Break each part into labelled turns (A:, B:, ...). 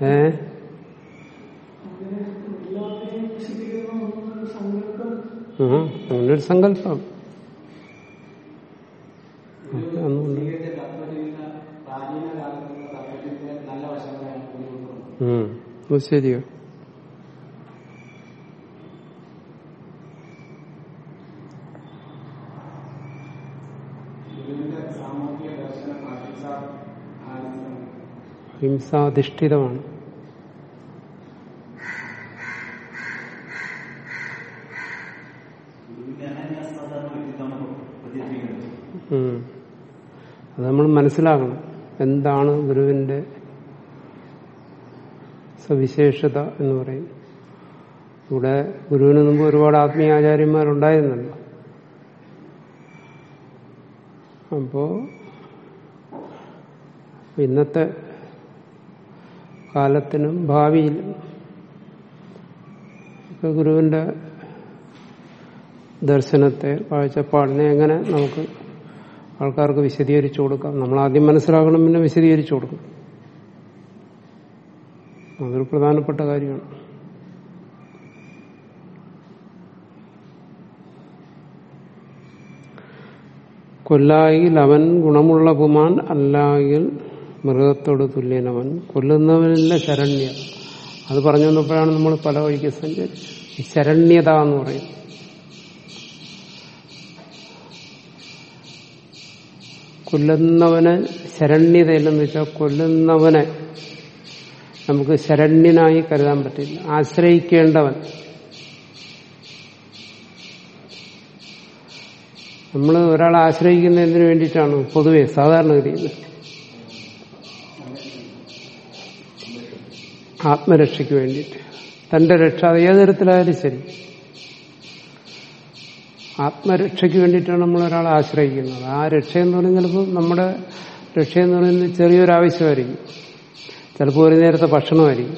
A: ഏ
B: എല്ലാത്തിനെയും വിശദീകരണം ഒരു സങ്കല്പം
A: ആ അങ്ങനൊരു സങ്കല്പം അതുകൊണ്ട്
C: സ്വീകരിച്ച തത്വചിന്ത പ്രാചീന കാലത്തുള്ള തത്വചിന്തയുടെ നല്ല വശങ്ങളാണ് ഉൾക്കൊള്ളുന്നത്
A: ഉം. അത് ശരിയോ
C: ഗുരുവിന്റെ സാമൂഹിക ദർശനം അഹിംസ ആനന്ദം
A: ഹിംസാധിഷ്ഠിതമാണ്
D: ഗുരുവിന്റെ അനന്യാസാധാരണ വ്യക്തിത്വമാണ് പ്രചരിപ്പിക്കുന്നത്
A: ഉം. അത് നമ്മൾ മനസ്സിലാക്കണം എന്താണ് ഗുരുവിന്റെ സവിശേഷത എന്ന് പറയും ഇവിടെ ഗുരുവിന് മുമ്പ് ഒരുപാട് ആത്മീയാചാര്യന്മാരുണ്ടായിരുന്നല്ലോ അപ്പോ ഇന്നത്തെ കാലത്തിനും ഭാവിയിലും ഇപ്പൊ ഗുരുവിന്റെ ദർശനത്തെ കാഴ്ചപ്പാടിനെ എങ്ങനെ നമുക്ക് ആൾക്കാർക്ക് വിശദീകരിച്ചു കൊടുക്കാം നമ്മൾ ആദ്യം മനസ്സിലാക്കണം പിന്നെ വിശദീകരിച്ചു കൊടുക്കും അതൊരു പ്രധാനപ്പെട്ട കാര്യമാണ് കൊല്ലായിൽ അവൻ ഗുണമുള്ള പുമാൻ അല്ലായിൽ മൃഗത്തോട് തുല്യനവൻ കൊല്ലുന്നവനില്ല ശരണ്യ അത് പറഞ്ഞു വന്നപ്പോഴാണ് നമ്മൾ പല വഴിക്ക് സഞ്ചരിച്ചത് ഈ ശരണ്യത എന്ന് പറയും കൊല്ലുന്നവന് ശരണ്യതയില്ലെന്ന് വെച്ചാൽ കൊല്ലുന്നവനെ നമുക്ക് ശരണ്യനായി കരുതാൻ പറ്റില്ല ആശ്രയിക്കേണ്ടവൻ നമ്മൾ ഒരാളെ ആശ്രയിക്കുന്നതിന് വേണ്ടിയിട്ടാണ് പൊതുവെ സാധാരണഗതിയിൽ ആത്മരക്ഷയ്ക്ക് വേണ്ടിയിട്ട് തന്റെ രക്ഷ അത് ഏത് തരത്തിലായാലും ശരി ആത്മരക്ഷയ്ക്ക് വേണ്ടിയിട്ടാണ് നമ്മൾ ഒരാളെ ആശ്രയിക്കുന്നത് ആ രക്ഷയെന്ന് പറയുന്നത് ചിലപ്പോൾ നമ്മുടെ രക്ഷയെന്ന് പറയുന്നത് ചെറിയൊരു ആവശ്യമായിരിക്കും ചിലപ്പോൾ ഒരു നേരത്തെ ഭക്ഷണമായിരിക്കും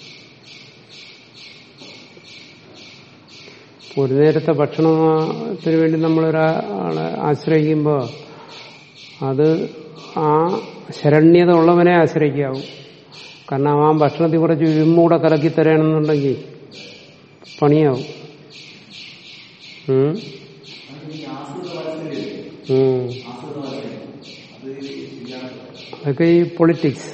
A: ഒരു നേരത്തെ ഭക്ഷണത്തിന് വേണ്ടി നമ്മളൊരാളെ ആശ്രയിക്കുമ്പോൾ അത് ആ ശരണ്യത ഉള്ളവനെ ആശ്രയിക്കാവും കാരണം ആ ഭക്ഷണത്തിൽ കുറച്ച് വിമ്മൂടെ കലക്കി തരണമെന്നുണ്ടെങ്കിൽ പണിയാവും ഉം. ഉം. അതൊക്കെ ഈ പൊളിറ്റിക്സ്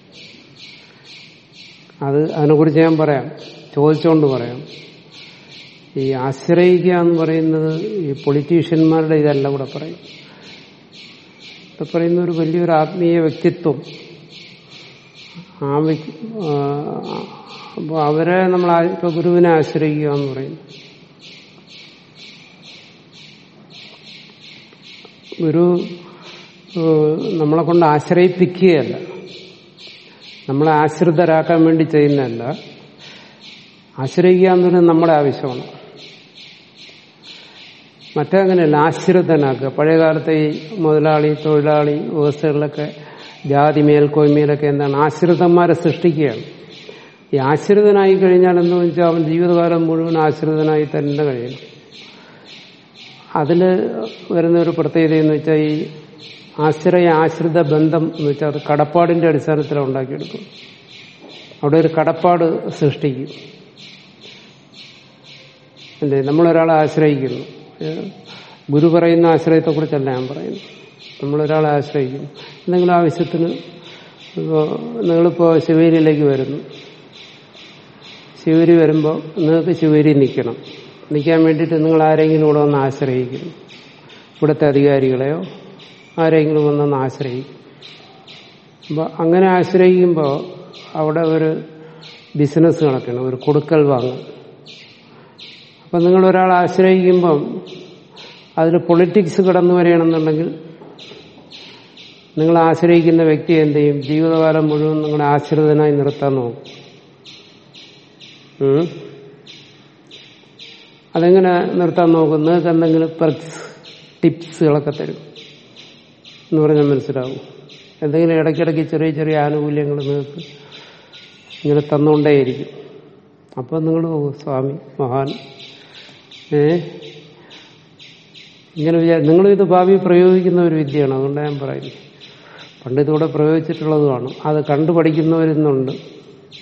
A: അത് അതിനെക്കുറിച്ച് ഞാൻ പറയാം ചോദിച്ചുകൊണ്ട് പറയാം ഈ ആശ്രയിക്കുക എന്ന് പറയുന്നത് ഈ പൊളിറ്റീഷ്യന്മാരുടെ ഇതല്ല ഇവിടെ പറയും ഇവിടെ പറയുന്ന ഒരു വലിയൊരു ആത്മീയ വ്യക്തിത്വം ആ വ്യക്തി അപ്പോൾ അവരെ നമ്മൾ ആ- ഇപ്പൊ ഗുരുവിനെ ആശ്രയിക്കുക എന്ന് പറയും ഗുരു ഏഹ്, നമ്മളെ കൊണ്ട് ആശ്രയിപ്പിക്കുകയല്ല നമ്മളെ ആശ്രിതരാക്കാൻ വേണ്ടി ചെയ്യുന്നതല്ല ആശ്രയിക്കുക എന്ന് പറയുന്നത് നമ്മുടെ ആവശ്യമാണ് മറ്റേ അങ്ങനെയല്ല ആശ്രിതനാക്കുക പഴയ കാലത്തെ ഈ മുതലാളി തൊഴിലാളി വ്യവസ്ഥകളിലൊക്കെ ജാതി മേൽക്കോയ്മയിലൊക്കെ എന്താണ് ആശ്രിതന്മാരെ സൃഷ്ടിക്കുകയാണ് ഈ ആശ്രിതനായി കഴിഞ്ഞാൽ എന്ന് വെച്ചാൽ അവൻ ജീവിതകാലം മുഴുവൻ ആശ്രിതനായി തന്നെ കഴിയും അതിൽ വരുന്ന ഒരു പ്രത്യേകത എന്ന് വെച്ചാൽ ഈ ആശ്രയ ആശ്രിത ബന്ധം എന്ന് വെച്ചാൽ അത് കടപ്പാടിന്റെ അടിസ്ഥാനത്തിലാണ് ഉണ്ടാക്കിയെടുക്കും അവിടെ ഒരു കടപ്പാട് സൃഷ്ടിക്കും അല്ലേ നമ്മളൊരാളെ ആശ്രയിക്കുന്നു ഏഹ് ഗുരു പറയുന്ന ആശ്രയത്തെക്കുറിച്ചല്ല ഞാൻ പറയുന്നു നമ്മളൊരാളെ ആശ്രയിക്കുന്നു എന്തെങ്കിലും ആവശ്യത്തിന് ഇപ്പോൾ നിങ്ങളിപ്പോൾ ശിവേരിയിലേക്ക് വരുന്നു ശിവരി വരുമ്പോൾ നിങ്ങൾക്ക് ശിവരി നിൽക്കണം നിൽക്കാൻ വേണ്ടിയിട്ട് നിങ്ങൾ ആരെങ്കിലും ഇവിടെ വന്ന് ആശ്രയിക്കുന്നു ഇവിടുത്തെ അധികാരികളെയോ ആരെങ്കിലും വന്നൊന്ന് ആശ്രയിക്കും അപ്പോൾ അങ്ങനെ ആശ്രയിക്കുമ്പോൾ അവിടെ ഒരു ബിസിനസ് നടക്കണം ഒരു കൊടുക്കൽ വാങ്ങൽ അപ്പം നിങ്ങൾ ഒരാളെ ആശ്രയിക്കുമ്പം അതിൽ പൊളിറ്റിക്സ് കടന്നു വരികയാണെന്നുണ്ടെങ്കിൽ നിങ്ങൾ ആശ്രയിക്കുന്ന വ്യക്തി എന്ത് ചെയ്യും ജീവിതകാലം മുഴുവൻ നിങ്ങളെ ആശ്രിതനായി നിർത്താൻ നോക്കും ഉം. അതെങ്ങനെ നിർത്താൻ നോക്കും നിങ്ങൾക്ക് എന്തെങ്കിലും പെർക്സ് ടിപ്സുകളൊക്കെ തരും എന്ന് പറഞ്ഞാൽ മനസ്സിലാവും എന്തെങ്കിലും ഇടയ്ക്കിടയ്ക്ക് ചെറിയ ചെറിയ ആനുകൂല്യങ്ങൾ നിങ്ങൾക്ക് ഇങ്ങനെ തന്നുകൊണ്ടേയിരിക്കും അപ്പം നിങ്ങൾ പോകും സ്വാമി മഹാൻ ഏ ഇങ്ങനെ വിചാരിച്ചു നിങ്ങളും ഇത് ഭാവി പ്രയോഗിക്കുന്ന ഒരു വിദ്യയാണ് അതുകൊണ്ട് ഞാൻ പറയുന്നത് പണ്ട് ഇതിവിടെ പ്രയോഗിച്ചിട്ടുള്ളതുമാണ് അത് കണ്ടു പഠിക്കുന്നവരിന്നുണ്ട്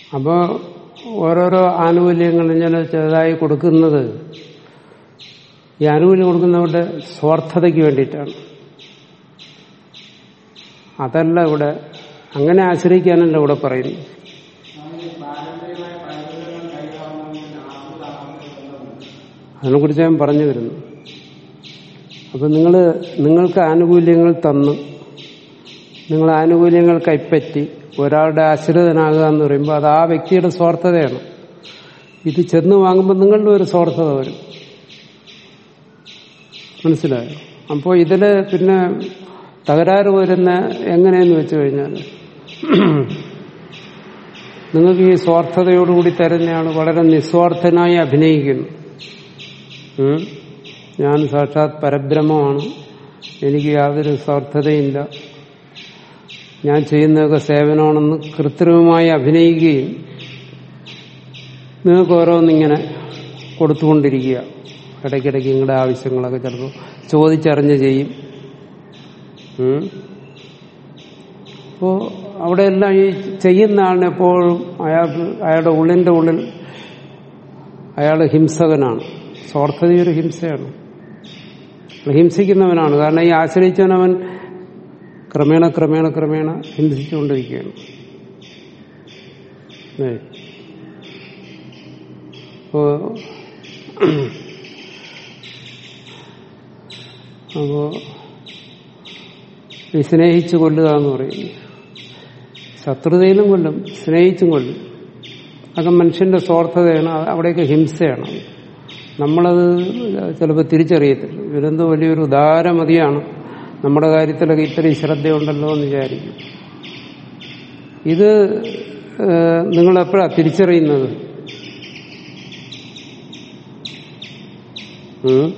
A: അപ്പോൾ ഓരോരോ ആനുകൂല്യങ്ങൾ ഇങ്ങനെ ചെറുതായി കൊടുക്കുന്നത് ഈ ആനുകൂല്യം കൊടുക്കുന്നവരുടെ സ്വാർത്ഥതയ്ക്ക് വേണ്ടിയിട്ടാണ് അതല്ല ഇവിടെ അങ്ങനെ ആശ്രയിക്കാനല്ല ഇവിടെ പറയുന്നത് അതിനെക്കുറിച്ച് ഞാൻ പറഞ്ഞു വരുന്നു അപ്പൊ നിങ്ങൾ നിങ്ങൾക്ക് ആനുകൂല്യങ്ങൾ തന്നു നിങ്ങൾ ആനുകൂല്യങ്ങൾ കൈപ്പറ്റി ഒരാളുടെ ആശ്രിതനാകുക എന്ന് പറയുമ്പോൾ അത് ആ വ്യക്തിയുടെ സ്വാർത്ഥതയാണ് ഇത് ചെന്ന് വാങ്ങുമ്പോൾ നിങ്ങളുടെ ഒരു സ്വാർത്ഥത വരും മനസ്സിലായോ അപ്പോൾ ഇതില് പിന്നെ തകരാറ് വരുന്ന എങ്ങനെയെന്ന് വെച്ചു കഴിഞ്ഞാൽ നിങ്ങൾക്ക് ഈ സ്വാർത്ഥതയോടുകൂടി തരുന്നയാൾ വളരെ നിസ്വാർത്ഥനായി അഭിനയിക്കുന്നു ഉം? ഞാൻ സാക്ഷാത് പരബ്രഹ്മമാണ് എനിക്ക് യാതൊരു സ്വാർത്ഥതയില്ല ഞാൻ ചെയ്യുന്നതൊക്കെ സേവനമാണെന്ന് കൃത്രിമമായി അഭിനയിക്കുകയും നിങ്ങൾക്ക് ഓരോന്നിങ്ങനെ കൊടുത്തുകൊണ്ടിരിക്കുക ഇടയ്ക്കിടയ്ക്ക് നിങ്ങളുടെ ആവശ്യങ്ങളൊക്കെ ചിലപ്പോൾ ചോദിച്ചറിഞ്ഞ് ചെയ്യും ഉം. അപ്പോ അവിടെയെല്ലാം ഈ ചെയ്യുന്ന ആളിന് എപ്പോഴും അയാൾക്ക് അയാളുടെ ഉള്ളിന്റെ ഉള്ളിൽ അയാൾ ഹിംസകനാണ് സ്വാർത്ഥത ഒരു ഹിംസയാണ് ഹിംസിക്കുന്നവനാണ് കാരണം ഈ ആശ്രയിച്ചവനവൻ ക്രമേണ ക്രമേണ ക്രമേണ ഹിംസിച്ചുകൊണ്ടിരിക്കുകയാണ് ഏ. അപ്പോ അപ്പോ ഈ സ്നേഹിച്ചു കൊല്ലുക എന്ന് പറയുന്നു ശത്രുതയിലും കൊല്ലും സ്നേഹിച്ചും കൊല്ലും അതൊക്കെ മനുഷ്യന്റെ സ്വാർത്ഥതയാണ് അത് അവിടെയൊക്കെ ഹിംസയാണ് നമ്മളത് ചിലപ്പോൾ തിരിച്ചറിയത്തില്ല ഇവരെന്തോ വലിയൊരു ഉദാരമതിയാണ് നമ്മുടെ കാര്യത്തിലൊക്കെ ഇത്രയും ശ്രദ്ധയുണ്ടല്ലോ എന്ന് വിചാരിക്കും ഇത് ഏഹ്, നിങ്ങൾ എപ്പോഴാ തിരിച്ചറിയുന്നത് ഉം?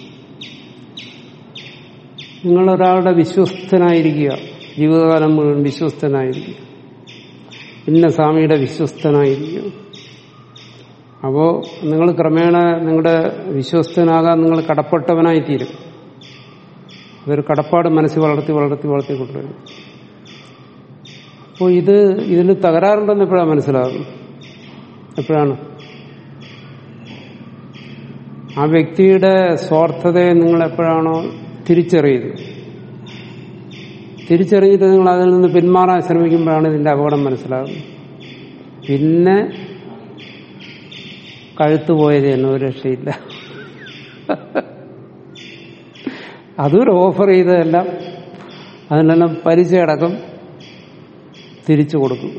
A: നിങ്ങളൊരാളുടെ വിശ്വസ്തനായിരിക്കുക ജീവിതകാലം മുഴുവൻ വിശ്വസ്തനായിരിക്കുക ഇന്ന സ്വാമിയുടെ വിശ്വസ്തനായിരിക്കുക അപ്പോ നിങ്ങൾ ക്രമേണ നിങ്ങളുടെ വിശ്വസ്തനാകാൻ നിങ്ങൾ കടപ്പെട്ടവനായി തീരും അതൊരു കടപ്പാട് മനസ്സിൽ വളർത്തി വളർത്തി വളർത്തി കൊണ്ടുവരും അപ്പോൾ ഇത് ഇതിന് തകരാറുണ്ടെന്ന് എപ്പോഴാണ് മനസ്സിലാകും എപ്പോഴാണ് ആ വ്യക്തിയുടെ സ്വാർത്ഥതയെ നിങ്ങൾ എപ്പോഴാണോ തിരിച്ചറിയുന്നത് തിരിച്ചറിഞ്ഞിട്ട് നിങ്ങൾ അതിൽ നിന്ന് പിന്മാറാൻ ശ്രമിക്കുമ്പോഴാണ് ഇതിന്റെ അപകടം മനസ്സിലാകുന്നത് പിന്നെ കഴുത്ത് പോയത് തന്നെ ഒരു രക്ഷയില്ല അതൊരു ഓഫർ ചെയ്തതെല്ലാം അതിനെല്ലാം പലിശ അടക്കം തിരിച്ചു കൊടുക്കും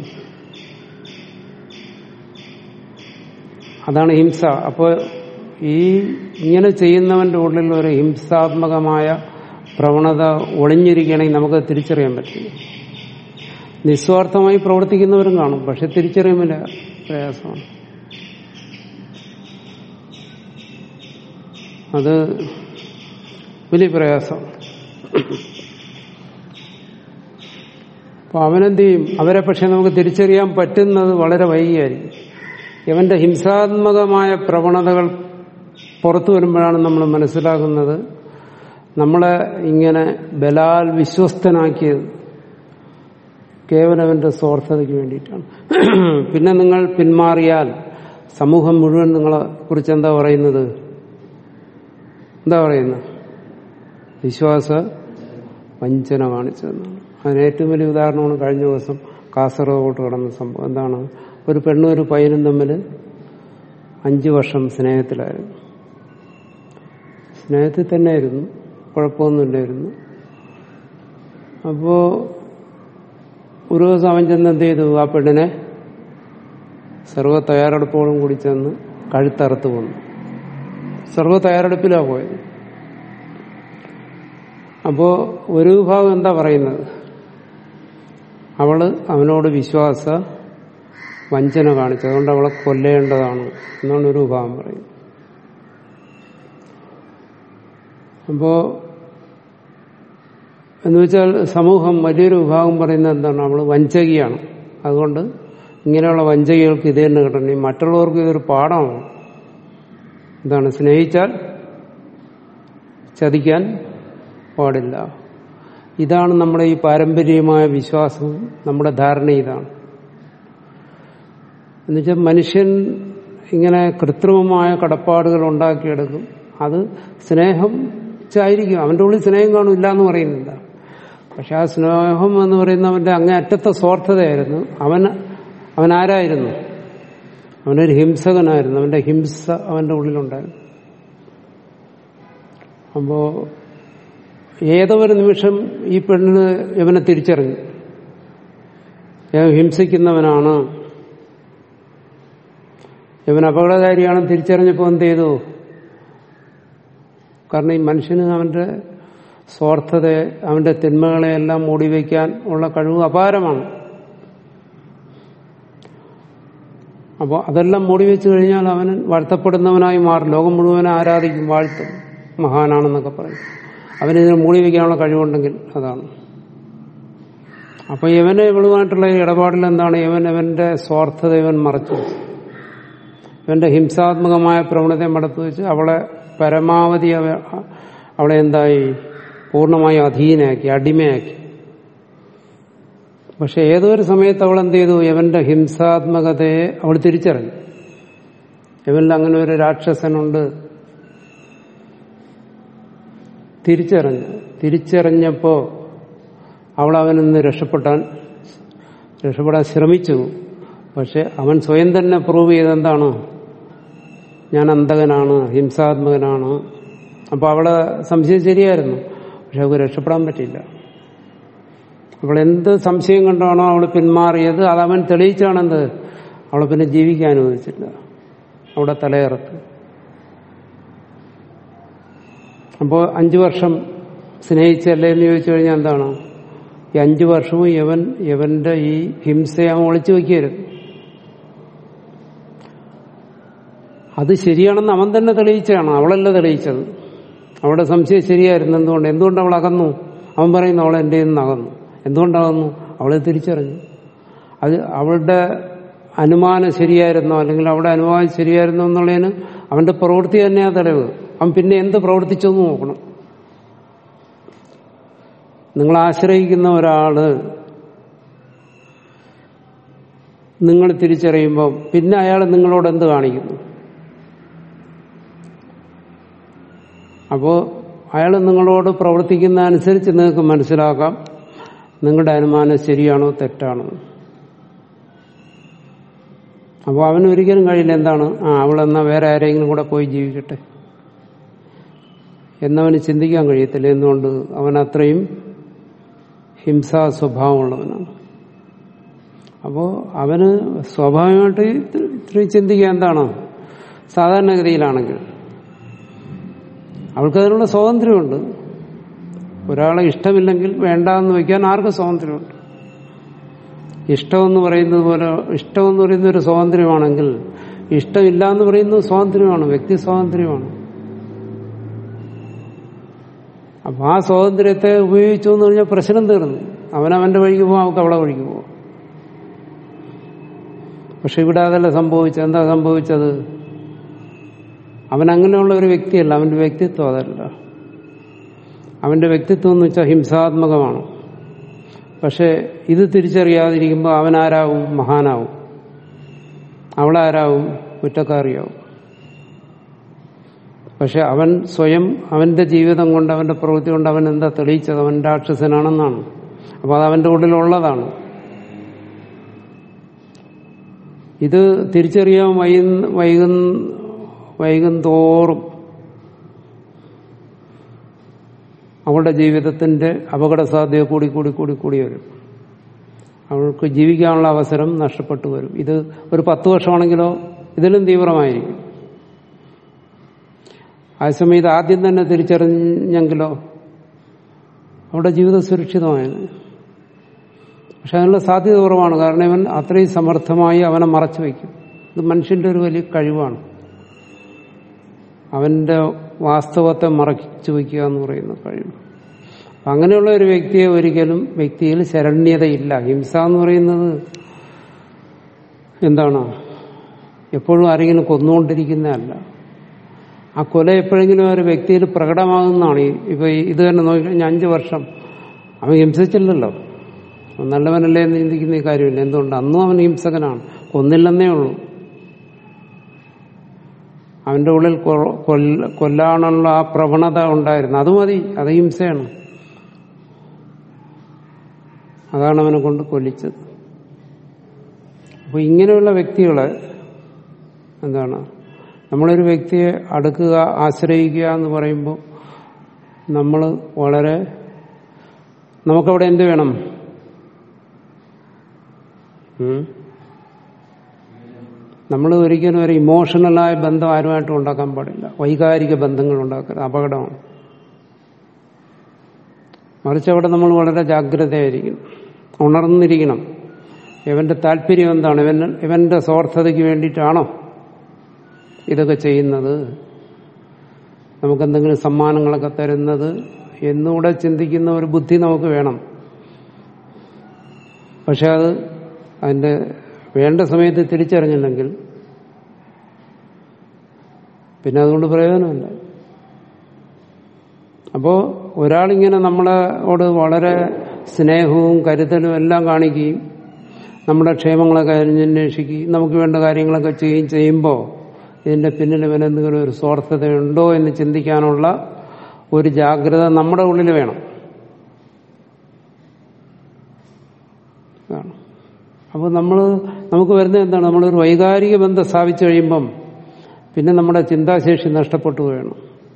A: അതാണ് ഹിംസ അപ്പോൾ ഈ ഇങ്ങനെ ചെയ്യുന്നവന്റെ ഉള്ളിൽ ഒരു ഹിംസാത്മകമായ പ്രവണത ഒളിഞ്ഞിരിക്കുകയാണെങ്കിൽ നമുക്ക് തിരിച്ചറിയാൻ പറ്റില്ല നിസ്വാർത്ഥമായി പ്രവർത്തിക്കുന്നവരും കാണും പക്ഷെ തിരിച്ചറിയുമില്ല പ്രയാസമാണ് അത് വലിയ പ്രയാസം അപ്പൊ അവനെന്ത് ചെയ്യും അവരെ പക്ഷെ നമുക്ക് തിരിച്ചറിയാൻ പറ്റുന്നത് വളരെ വൈകിയായിരിക്കും ഇവന്റെ ഹിംസാത്മകമായ പ്രവണതകൾ പുറത്തു വരുമ്പോഴാണ് നമ്മൾ മനസ്സിലാക്കുന്നത് നമ്മളെ ഇങ്ങനെ ബലാൽ വിശ്വസ്തനാക്കിയത് കേവലം അവന്റെ സ്വാർത്ഥതയ്ക്ക് വേണ്ടിയിട്ടാണ് പിന്നെ നിങ്ങൾ പിന്മാറിയാൽ സമൂഹം മുഴുവൻ നിങ്ങളെ കുറിച്ച് എന്താ പറയുന്നത് എന്താ പറയുന്നത് വിശ്വാസ വഞ്ചന കാണിച്ചതെന്നാണ് അതിന് ഏറ്റവും വലിയ ഉദാഹരണമാണ് കഴിഞ്ഞ ദിവസം കാസർഗോഡ് കടന്ന സംഭവം എന്താണ് ഒരു പെണ്ണും ഒരു പയ്യനും തമ്മിൽ അഞ്ചു വർഷം സ്നേഹത്തിലായിരുന്നു സ്നേഹത്തിൽ തന്നെയായിരുന്നു കുഴപ്പമൊന്നുമില്ലായിരുന്നു അപ്പോ ഒരു ദിവസം അവൻ ചെന്ന് എന്ത് ചെയ്തു ആ പെണ്ണിനെ സർവ്വ തയ്യാറെടുപ്പോടും കൂടി ചെന്ന് കഴുത്തറുത്ത് കൊന്നു സർവ്വ തയ്യാറെടുപ്പിലാ പോയത് അപ്പോ ഒരു വിഭാഗം എന്താ പറയുന്നത് അവള് അവനോട് വിശ്വാസ വഞ്ചന കാണിച്ചു അതുകൊണ്ട് അവളെ കൊല്ലേണ്ടതാണ് എന്നാണ് ഒരു വിഭാഗം പറയുന്നത് അപ്പോ എന്ന് വെച്ചാൽ സമൂഹം വലിയൊരു വിഭാഗം പറയുന്നത് എന്താണ് അവൾ വഞ്ചകിയാണ് അതുകൊണ്ട് ഇങ്ങനെയുള്ള വഞ്ചകികൾക്ക് ഇത് തന്നെ കിട്ടണം ഈ മറ്റുള്ളവർക്ക് ഇതൊരു പാഠമാണ് എന്താണ് സ്നേഹിച്ചാൽ ചതിക്കാൻ പാടില്ല ഇതാണ് നമ്മുടെ ഈ പാരമ്പര്യമായ വിശ്വാസവും നമ്മുടെ ധാരണ ഇതാണ് എന്നുവെച്ചാൽ മനുഷ്യൻ ഇങ്ങനെ കൃത്രിമമായ കടപ്പാടുകൾ ഉണ്ടാക്കിയെടുക്കും അത് സ്നേഹം ആയിരിക്കും അവന്റെ ഉള്ളിൽ സ്നേഹം കാണും ഇല്ല എന്ന് പറയുന്നില്ല പക്ഷെ ആ സ്നേഹം എന്ന് പറയുന്നവന്റെ അങ്ങേ അറ്റത്തെ സ്വാർത്ഥതയായിരുന്നു അവൻ അവൻ ആരായിരുന്നു അവനൊരു ഹിംസകനായിരുന്നു അവന്റെ ഹിംസ അവന്റെ ഉള്ളിലുണ്ടായിരുന്നു അപ്പോ ഏതോ ഒരു നിമിഷം ഈ പെണ്ണിന് ഇവനെ തിരിച്ചറിഞ്ഞു ഇവൻ ഹിംസിക്കുന്നവനാണ് ഇവൻ അപകടകാരിയാണെന്ന് തിരിച്ചറിഞ്ഞപ്പോൾ എന്ത് ചെയ്തു കാരണം ഈ മനുഷ്യന് അവന്റെ സ്വാർത്ഥതയെ അവന്റെ തിന്മകളെയെല്ലാം മൂടിവെക്കാൻ ഉള്ള കഴിവ് അപാരമാണ് അപ്പോൾ അതെല്ലാം മൂടിവെച്ച് കഴിഞ്ഞാൽ അവൻ വാഴ്ത്തപ്പെടുന്നവനായി മാറും ലോകം മുഴുവൻ ആരാധിക്കും വാഴ്ത്തും മഹാനാണെന്നൊക്കെ പറയും അവനിതിനെ മൂടി വയ്ക്കാനുള്ള കഴിവുണ്ടെങ്കിൽ അതാണ് അപ്പൊ ഇവനെ ഇവളുമായിട്ടുള്ള ഈ ഇടപാടിൽ എന്താണ് ഇവൻ ഇവന്റെ സ്വാർത്ഥത ഇവൻ മറച്ചു ഇവന്റെ ഹിംസാത്മകമായ പ്രവണതയെ മടത്തു വെച്ച് അവളെ പരമാവധി അവ അവളെ എന്തായി പൂർണ്ണമായി അധീനയാക്കി അടിമയാക്കി പക്ഷെ ഏതോ ഒരു സമയത്ത് അവൾ എന്ത് ചെയ്തു ഇവന്റെ ഹിംസാത്മകതയെ അവൾ തിരിച്ചറിഞ്ഞു ഇവനിൽ അങ്ങനെ ഒരു രാക്ഷസനുണ്ട് തിരിച്ചറിഞ്ഞു തിരിച്ചറിഞ്ഞപ്പോ അവൾ അവനിൽ നിന്ന് രക്ഷപ്പെട്ടാൻ രക്ഷപ്പെടാൻ ശ്രമിച്ചു പക്ഷെ അവൻ സ്വയം തന്നെ പ്രൂവ് ചെയ്തെന്താണ് ഞാൻ അന്തകനാണ് ഹിംസാത്മകനാണ് അപ്പൊ അവളെ സംശയം ശരിയായിരുന്നു പക്ഷെ അവൾക്ക് രക്ഷപ്പെടാൻ പറ്റില്ല അവൾ എന്ത് സംശയം കൊണ്ടാണോ അവൾ പിന്മാറിയത് അത് അവൻ തെളിയിച്ചാണെന്ത് അവളെ പിന്നെ ജീവിക്കാൻ അനുവദിച്ചില്ല അവിടെ തലയിറത്ത് അപ്പോൾ അഞ്ചു വർഷം സ്നേഹിച്ചല്ലേ എന്ന് ചോദിച്ചു കഴിഞ്ഞാൽ എന്താണ് ഈ അഞ്ചു വർഷവും യവൻ യവന്റെ ഈ ഹിംസയെ അവൻ ഒളിച്ചു വയ്ക്കരുത് അത് ശരിയാണെന്ന് അവൻ തന്നെ തെളിയിച്ചാണ് അവളല്ല തെളിയിച്ചത് അവളുടെ സംശയം ശരിയായിരുന്നു എന്തുകൊണ്ട് എന്തുകൊണ്ട് അവൾ അകന്നു അവൻ പറയുന്നു അവൾ എൻ്റെ നിന്ന് അകന്നു എന്തുകൊണ്ടകന്നു അവളെ തിരിച്ചറിഞ്ഞു അത് അവളുടെ അനുമാനം ശരിയായിരുന്നോ അല്ലെങ്കിൽ അവളുടെ അനുമാനം ശരിയായിരുന്നോ എന്നുള്ളതിന് അവന്റെ പ്രവൃത്തി തന്നെയാ തെളിവ് അവൻ പിന്നെ എന്ത് പ്രവർത്തിച്ചെന്ന് നോക്കണം നിങ്ങൾ ആശ്രയിക്കുന്ന ഒരാള് നിങ്ങൾ തിരിച്ചറിയുമ്പോൾ പിന്നെ അയാൾ നിങ്ങളോട് എന്ത് കാണിക്കുന്നു അപ്പോ അയാൾ നിങ്ങളോട് പ്രവർത്തിക്കുന്ന അനുസരിച്ച് നിങ്ങൾക്ക് മനസ്സിലാക്കാം നിങ്ങളുടെ അനുമാനം ശരിയാണോ തെറ്റാണോ അപ്പോൾ അവന് ഒരിക്കലും കഴിയില്ല എന്താണ് ആ അവളെന്നാ വേറെ ആരെങ്കിലും കൂടെ പോയി ജീവിക്കട്ടെ എന്നവന് ചിന്തിക്കാൻ കഴിയത്തില്ല എന്തുകൊണ്ട് അവൻ അത്രയും ഹിംസാ സ്വഭാവമുള്ളവനാണ് അപ്പോൾ അവന് സ്വാഭാവികമായിട്ട് ഇത്രയും ചിന്തിക്കുക എന്താണ് സാധാരണഗതിയിലാണെങ്കിൽ അവൾക്കതിനുള്ള സ്വാതന്ത്ര്യമുണ്ട് ഒരാളെ ഇഷ്ടമില്ലെങ്കിൽ വേണ്ട എന്ന് വയ്ക്കാൻ ആർക്കും സ്വാതന്ത്ര്യമുണ്ട് ഇഷ്ടമെന്ന് പറയുന്നത് പോലെ ഇഷ്ടമെന്ന് പറയുന്ന ഒരു സ്വാതന്ത്ര്യമാണെങ്കിൽ ഇഷ്ടമില്ല എന്ന് പറയുന്നത് സ്വാതന്ത്ര്യമാണ് വ്യക്തി സ്വാതന്ത്ര്യമാണ് അപ്പൊ ആ സ്വാതന്ത്ര്യത്തെ ഉപയോഗിച്ചു എന്ന് പറഞ്ഞാൽ പ്രശ്നം തീർന്നു അവനവന്റെ വഴിക്ക് പോവാം അവൾക്ക് അവളെ വഴിക്ക് പോവാം പക്ഷെ ഇവിടെ അതല്ല സംഭവിച്ചത് എന്താ സംഭവിച്ചത് അവൻ അങ്ങനെയുള്ള ഒരു വ്യക്തിയല്ല അവന്റെ വ്യക്തിത്വം അതല്ല അവന്റെ വ്യക്തിത്വം എന്ന് വെച്ചാൽ ഹിംസാത്മകമാണ് പക്ഷെ ഇത് തിരിച്ചറിയാതിരിക്കുമ്പോൾ അവൻ ആരാവും മഹാനാവും അവളാരാവും കുറ്റക്കാരിയാവും പക്ഷെ അവൻ സ്വയം അവന്റെ ജീവിതം കൊണ്ട് അവന്റെ പ്രവൃത്തി കൊണ്ട് അവൻ എന്താ തെളിയിച്ചത് അവൻ രാക്ഷസനാണെന്നാണ് അപ്പൊ അത് അവന്റെ ഉള്ളിലുള്ളതാണ് ഇത് തിരിച്ചറിയാൻ വൈകുന്ന വൈകുന്ന വൈകുന്തോറും അവളുടെ ജീവിതത്തിന്റെ അപകട സാധ്യത കൂടി കൂടി കൂടി കൂടി വരും അവൾക്ക് ജീവിക്കാനുള്ള അവസരം നഷ്ടപ്പെട്ടു വരും ഇത് ഒരു പത്ത് വർഷമാണെങ്കിലോ ഇതിലും തീവ്രമായിരിക്കും അതേസമയം ഇത് ആദ്യം തന്നെ തിരിച്ചറിഞ്ഞെങ്കിലോ അവളുടെ ജീവിതം സുരക്ഷിതമായത് പക്ഷെ അതിനുള്ള സാധ്യത കുറവാണ് കാരണം ഇവൻ അത്രയും സമർത്ഥമായി അവനെ മറച്ചു വയ്ക്കും ഇത് മനുഷ്യന്റെ ഒരു വലിയ കഴിവാണ് അവന്റെ വാസ്തവത്തെ മറച്ചു വയ്ക്കുക എന്ന് പറയുന്ന കഴിവ് അങ്ങനെയുള്ള ഒരു വ്യക്തിയെ ഒരിക്കലും വ്യക്തിയിൽ ശരണ്യതയില്ല ഹിംസ എന്ന് പറയുന്നത് എന്താണ് എപ്പോഴും ആരെങ്കിലും കൊന്നുകൊണ്ടിരിക്കുന്നതല്ല ആ കൊല എപ്പോഴെങ്കിലും ഒരു വ്യക്തിയിൽ പ്രകടമാകുന്നതാണ് ഇപ്പൊ ഇത് തന്നെ നോക്കിക്കഴിഞ്ഞാൽ അഞ്ചു വർഷം അവൻ ഹിംസിച്ചില്ലല്ലോ അവൻ നല്ലവനല്ലേ എന്ന് ചിന്തിക്കുന്ന ഈ കാര്യമില്ല എന്തുകൊണ്ട് അന്നും അവൻ ഹിംസകനാണ് കൊന്നില്ലെന്നേ ഉള്ളൂ അവന്റെ ഉള്ളിൽ കൊ- കൊല്ല- കൊല്ലാനുള്ള ആ പ്രവണത ഉണ്ടായിരുന്നു അത് മതി അത് ഹിംസയാണ് അതാണ് അവനെ കൊണ്ട് കൊല്ലിച്ചത് അപ്പൊ ഇങ്ങനെയുള്ള വ്യക്തികളെ എന്താണ് നമ്മളൊരു വ്യക്തിയെ അടുക്കുക ആശ്രയിക്കുക എന്ന് പറയുമ്പോൾ നമ്മൾ വളരെ നമുക്കവിടെ എന്ത് വേണം ഉം? നമ്മൾ ഒരിക്കലും ഒരു ഇമോഷണലായ ബന്ധം ആരുമായിട്ടും ഉണ്ടാക്കാൻ പാടില്ല വൈകാരിക ബന്ധങ്ങൾ ഉണ്ടാക്കരുത് അപകടമാണ് മറിച്ച് അവിടെ നമ്മൾ വളരെ ജാഗ്രതയായിരിക്കണം ഉണർന്നിരിക്കണം ഇവന്റെ താല്പര്യം എന്താണ് ഇവൻ ഇവന്റെ സ്വാർത്ഥതയ്ക്ക് വേണ്ടിയിട്ടാണോ ഇതൊക്കെ ചെയ്യുന്നത് നമുക്കെന്തെങ്കിലും സമ്മാനങ്ങളൊക്കെ തരുന്നത് എന്നുകൂടെ ചിന്തിക്കുന്ന ഒരു ബുദ്ധി നമുക്ക് വേണം പക്ഷെ അത് അതിന്റെ വേണ്ട സമയത്ത് തിരിച്ചറിഞ്ഞില്ലെങ്കിൽ പിന്നെ അതുകൊണ്ട് പ്രയോജനമില്ല അപ്പോ ഒരാളിങ്ങനെ നമ്മളോട് വളരെ സ്നേഹവും കരുതലും എല്ലാം കാണിക്കുകയും നമ്മുടെ ക്ഷേമങ്ങളൊക്കെ അന്വേഷിക്കുകയും നമുക്ക് വേണ്ട കാര്യങ്ങളൊക്കെ ചെയ്യുകയും ചെയ്യുമ്പോൾ ഇതിന്റെ പിന്നിൽ ഇവനെന്തെങ്കിലും ഒരു സ്വാർത്ഥതയുണ്ടോ എന്ന് ചിന്തിക്കാനുള്ള ഒരു ജാഗ്രത നമ്മുടെ ഉള്ളിൽ വേണം അതാണ് അപ്പോൾ നമ്മൾ നമുക്ക് വരുന്നത് എന്താണ് നമ്മളൊരു വൈകാരിക ബന്ധം സ്ഥാപിച്ചു കഴിയുമ്പം പിന്നെ നമ്മുടെ ചിന്താശേഷി നഷ്ടപ്പെട്ടു പോവുകയാണ്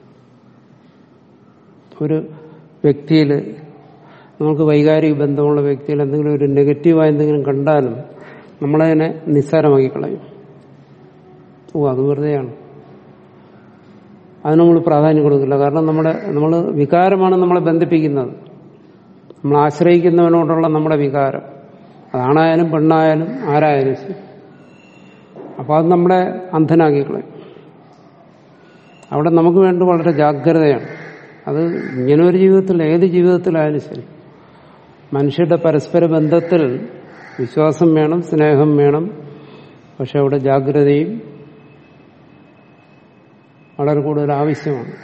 A: ഒരു വ്യക്തിയിൽ നമുക്ക് വൈകാരിക ബന്ധമുള്ള വ്യക്തിയിൽ എന്തെങ്കിലും ഒരു നെഗറ്റീവായ എന്തെങ്കിലും കണ്ടാലും നമ്മളതിനെ നിസ്സാരമാക്കി കളയും ഓ അത് വെറുതെയാണ് അതിന് നമ്മൾ പ്രാധാന്യം കൊടുക്കില്ല കാരണം നമ്മുടെ നമ്മൾ വികാരമാണ് നമ്മളെ ബന്ധിപ്പിക്കുന്നത് നമ്മൾ ആശ്രയിക്കുന്നവനോടുള്ള നമ്മുടെ വികാരം അതാണായാലും പെണ്ണായാലും ആരായാലും ശരി അപ്പോൾ അത് നമ്മളെ അന്ധനാക്കി കളയും അവിടെ നമുക്ക് വേണ്ട വളരെ ജാഗ്രതയാണ് അത് ഇങ്ങനെ ഒരു ജീവിതത്തിൽ ഏത് ജീവിതത്തിലായാലും ശരി മനുഷ്യരുടെ പരസ്പര ബന്ധത്തിൽ വിശ്വാസം വേണം സ്നേഹം വേണം പക്ഷെ അവിടെ ജാഗ്രതയും വളരെ കൂടുതൽ ആവശ്യമാണ്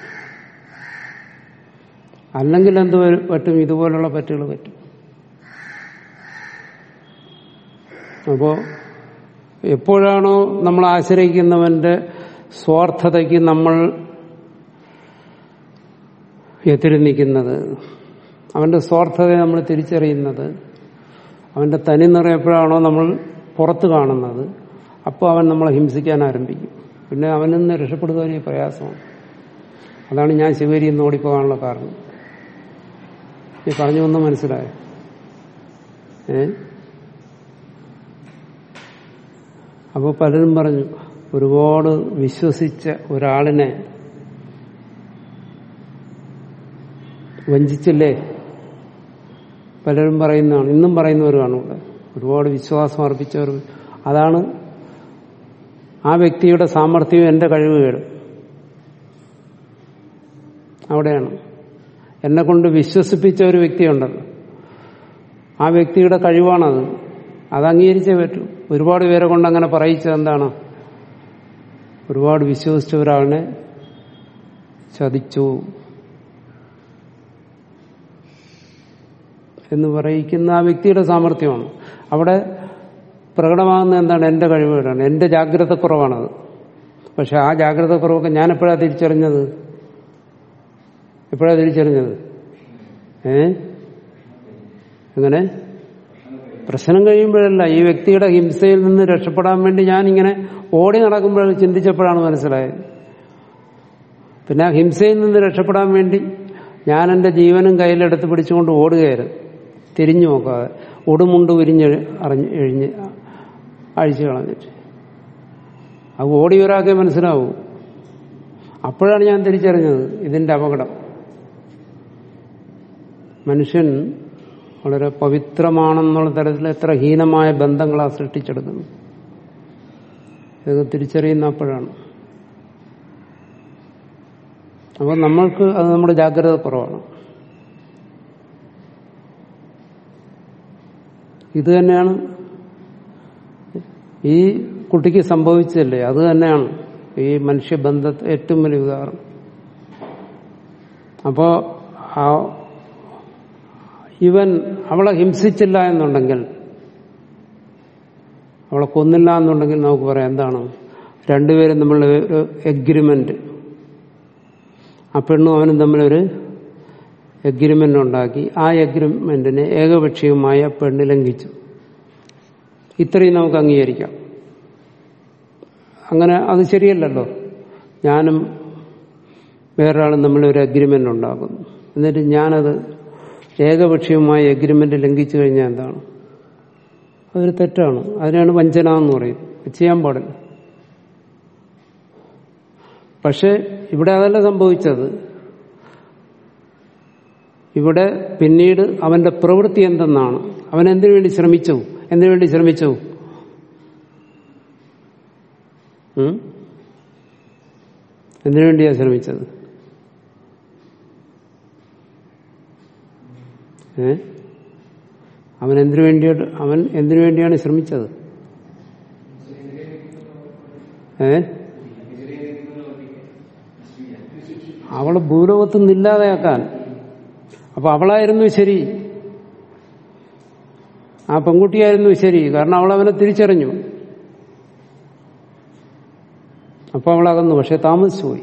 A: അല്ലെങ്കിൽ എന്ത് വരും- പറ്റും ഇതുപോലുള്ള പറ്റുകൾ പറ്റും അപ്പോ എപ്പോഴാണോ നമ്മൾ ആശ്രയിക്കുന്നവന്റെ സ്വാർത്ഥതയ്ക്ക് നമ്മൾ എതിര് നിൽക്കുന്നത് അവന്റെ സ്വാർത്ഥതയെ നമ്മൾ തിരിച്ചറിയുന്നത് അവന്റെ തനി നിറം എപ്പോഴാണോ നമ്മൾ പുറത്ത് കാണുന്നത് അപ്പോൾ അവൻ നമ്മളെ ഹിംസിക്കാൻ ആരംഭിക്കും പിന്നെ അവനിൽ നിന്ന് രക്ഷപ്പെടുക വലിയ പ്രയാസമാണ് അതാണ് ഞാൻ ശിവരി എന്ന് ഓടിപ്പോകാനുള്ള കാരണം ഈ പറഞ്ഞു വന്ന് മനസ്സിലായോ ഏ അപ്പോൾ പലരും പറഞ്ഞു ഒരുപാട് വിശ്വസിച്ച ഒരാളിനെ വഞ്ചിച്ചില്ലേ പലരും പറയുന്നതാണ് ഇന്നും പറയുന്നവരുമാണ് ഇവിടെ ഒരുപാട് വിശ്വാസം അർപ്പിച്ചവർ അതാണ് ആ വ്യക്തിയുടെ സാമർഥ്യവും എന്റെ കഴിവുകേടും അവിടെയാണ് എന്നെ കൊണ്ട് വിശ്വസിപ്പിച്ച ഒരു വ്യക്തിയുണ്ടല്ലോ ആ വ്യക്തിയുടെ കഴിവാണത് അത് അംഗീകരിച്ചേ പറ്റൂ ഒരുപാട് പേരെ കൊണ്ട് അങ്ങനെ പറയിച്ചത് എന്താണ് ഒരുപാട് വിശ്വസിച്ച ഒരാളിനെ ചതിച്ചു എന്ന് പറയിക്കുന്ന ആ വ്യക്തിയുടെ സാമർഥ്യമാണ് അവിടെ പ്രകടമാകുന്ന എന്താണ് എന്റെ കഴിവുകളാണ് എന്റെ ജാഗ്രത കുറവാണത് പക്ഷെ ആ ജാഗ്രത കുറവൊക്കെ ഞാൻ എപ്പോഴാണ് തിരിച്ചറിഞ്ഞത് എപ്പോഴാണ് തിരിച്ചറിഞ്ഞത് ഏ എങ്ങനെ പ്രശ്നം കഴിയുമ്പോഴല്ല ഈ വ്യക്തിയുടെ ഹിംസയിൽ നിന്ന് രക്ഷപ്പെടാൻ വേണ്ടി ഞാൻ ഇങ്ങനെ ഓടി നടക്കുമ്പോൾ ചിന്തിച്ചപ്പോഴാണ് മനസ്സിലായത് പിന്നെ ആ ഹിംസയിൽ നിന്ന് രക്ഷപ്പെടാൻ വേണ്ടി ഞാൻ എന്റെ ജീവനും കയ്യിലെടുത്ത് പിടിച്ചുകൊണ്ട് ഓടുകയായിരുന്നു തിരിഞ്ഞു നോക്കാതെ ഒടുമുണ്ട് ഉരിഞ്ഞ് അറിഞ്ഞ് എഴിഞ്ഞ് അഴിച്ചു കളഞ്ഞിട്ട് അത് ഓടി ഒരാൾക്കേ മനസ്സിലാവൂ അപ്പോഴാണ് ഞാൻ തിരിച്ചറിഞ്ഞത് ഇതിന്റെ അപകടം മനുഷ്യൻ വളരെ പവിത്രമാണെന്നുള്ള തരത്തിൽ എത്ര ഹീനമായ ബന്ധങ്ങളാണ് സൃഷ്ടിച്ചെടുക്കുന്നത് ഇത് തിരിച്ചറിയുന്ന അപ്പോഴാണ് അപ്പോൾ നമ്മൾക്ക് അത് നമ്മുടെ ജാഗ്രത കുറവാണ് ഇത് തന്നെയാണ് ഈ കുട്ടിക്ക് സംഭവിച്ചതല്ലേ അത് തന്നെയാണ് ഈ മനുഷ്യബന്ധ ഏറ്റവും വലിയ ഉദാഹരണം അപ്പോ ആ ഇവൻ അവളെ ഹിംസിച്ചില്ല എന്നുണ്ടെങ്കിൽ അവളെ കൊന്നില്ല എന്നുണ്ടെങ്കിൽ നമുക്ക് പറയാം എന്താണ് രണ്ടുപേരും തമ്മിലുള്ള ഒരു എഗ്രിമെന്റ് ആ പെണ്ണും അവനും തമ്മിലൊരു എഗ്രിമെന്റ് ഉണ്ടാക്കി ആ എഗ്രിമെന്റിനെ ഏകപക്ഷീയമായ പെണ്ണ് ലംഘിച്ചു ഇത്രയും നമുക്ക് അംഗീകരിക്കാം അങ്ങനെ അത് ശരിയല്ലല്ലോ ഞാനും വേറൊരാളും തമ്മിൽ ഒരു അഗ്രിമെന്റ് ഉണ്ടാക്കുന്നു എന്നിട്ട് ഞാനത് ഏകപക്ഷീയമായ എഗ്രിമെന്റ് ലംഘിച്ചു കഴിഞ്ഞാൽ എന്താണ് അതൊരു തെറ്റാണ് അതിനാണ് വഞ്ചന എന്ന് പറയും അത് ചെയ്യാൻ പാടില്ല പക്ഷെ ഇവിടെ അതല്ല സംഭവിച്ചത് ഇവിടെ പിന്നീട് അവന്റെ പ്രവൃത്തി എന്തെന്നാണ് അവൻ എന്തിനു വേണ്ടി ശ്രമിച്ചു എന്തിനു വേണ്ടി ശ്രമിച്ചു ഉം? എന്തിനു വേണ്ടിയാ ശ്രമിച്ചത് ഏ അവൻ എന്തിനു വേണ്ടിയാണ് അവൻ എന്തിനു വേണ്ടിയാണ് ശ്രമിച്ചത് ഏ അവള് ഭൂലോകത്ത് നിന്നില്ലാതെയാക്കാൻ അപ്പൊ അവളായിരുന്നു ശരി ആ പെൺകുട്ടിയായിരുന്നു ശരി കാരണം അവൾ അവനെ തിരിച്ചറിഞ്ഞു അപ്പൊ അവളകന്നു പക്ഷെ താമസിച്ചു പോയി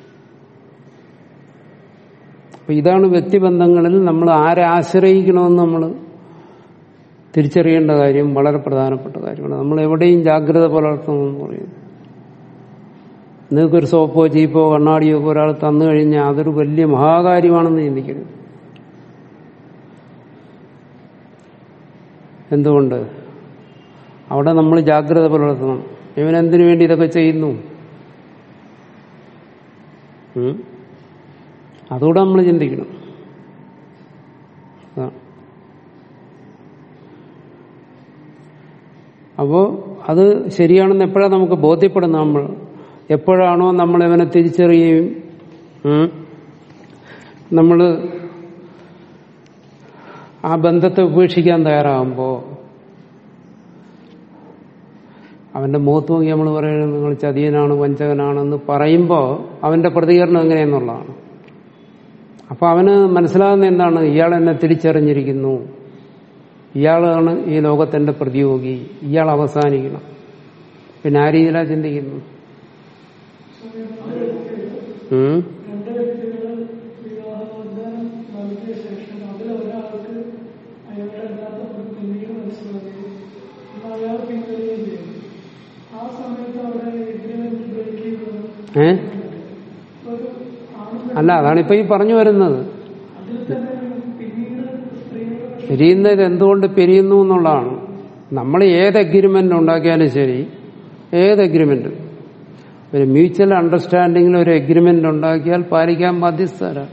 A: അപ്പൊ ഇതാണ് വ്യക്തിബന്ധങ്ങളിൽ നമ്മൾ ആരെ ആശ്രയിക്കണമെന്ന് നമ്മൾ തിരിച്ചറിയേണ്ട കാര്യം വളരെ പ്രധാനപ്പെട്ട കാര്യമാണ് നമ്മൾ എവിടെയും ജാഗ്രത പുലർത്തണമെന്ന് പറയുന്നു നിങ്ങൾക്കൊരു സോപ്പോ ചീപ്പോ കണ്ണാടിയോ ഒക്കെ ഒരാൾ തന്നു കഴിഞ്ഞാൽ അതൊരു വലിയ മഹാകാര്യമാണെന്ന് ചിന്തിക്കരുത് എന്തുകൊണ്ട് അവിടെ നമ്മൾ ജാഗ്രത പുലർത്തണം ഇവൻ എന്തിനു വേണ്ടി ഇതൊക്കെ ചെയ്യുന്നു ഉം? അതുകൂടെ നമ്മൾ ചിന്തിക്കണം അതാണ് അപ്പോ അത് ശരിയാണെന്ന് എപ്പോഴാണ് നമുക്ക് ബോധ്യപ്പെടുന്നത് നമ്മൾ എപ്പോഴാണോ നമ്മൾ ഇവനെ തിരിച്ചറിയുകയും ഉം, നമ്മൾ ആ ബന്ധത്തെ ഉപേക്ഷിക്കാൻ തയ്യാറാകുമ്പോൾ അവന്റെ മുഖത്ത് നോക്കി നമ്മൾ പറയുന്നത് നിങ്ങൾ ചതിയനാണ് വഞ്ചകനാണെന്ന് പറയുമ്പോൾ അവന്റെ പ്രതികരണം എങ്ങനെയെന്നുള്ളതാണ് അപ്പൊ അവന് മനസ്സിലാകുന്ന എന്താണ് ഇയാൾ എന്നെ തിരിച്ചറിഞ്ഞിരിക്കുന്നു ഇയാളാണ് ഈ ലോകത്തിന്റെ പ്രതിയോഗി ഇയാൾ അവസാനിക്കണം പിന്നെ ആ രീതിയിലാ ചിന്തിക്കുന്നു ഉം?
B: രണ്ട് വ്യക്തികൾ വിവാഹബന്ധം നൽകിയ ശേഷം അതിലൊരാൾക്ക് അയാളുടെ യഥാർത്ഥ പിന്നീട് മനസ്സിലാക്കുകയും എന്നാൽ അയാൾ പിന്തുടരുകയും ചെയ്യും ആ സമയത്ത് അവിടെ എഗ്രിമെന്റ് ബ്രേക്ക് ചെയ്ത്
A: ഏ
B: ഒരു ആണ്
A: അല്ല അതാണിപ്പോ ഈ പറഞ്ഞു വരുന്നത്
B: അതിൽ തന്നെ പിന്നീട് സ്ത്രീകൾ
A: പിരിയുന്നത് എന്തുകൊണ്ട് പിരിയുന്നു എന്നുള്ളതാണ് നമ്മൾ ഏത് അഗ്രിമെന്റ് ഉണ്ടാക്കിയാലും ശരി ഏത് അഗ്രിമെന്റ് ഒരു മ്യൂച്വൽ അണ്ടർസ്റ്റാൻഡിങ്ങിൽ ഒരു അഗ്രിമെന്റ് ഉണ്ടാക്കിയാൽ പാലിക്കാൻ ബാധ്യസ്ഥരാണ്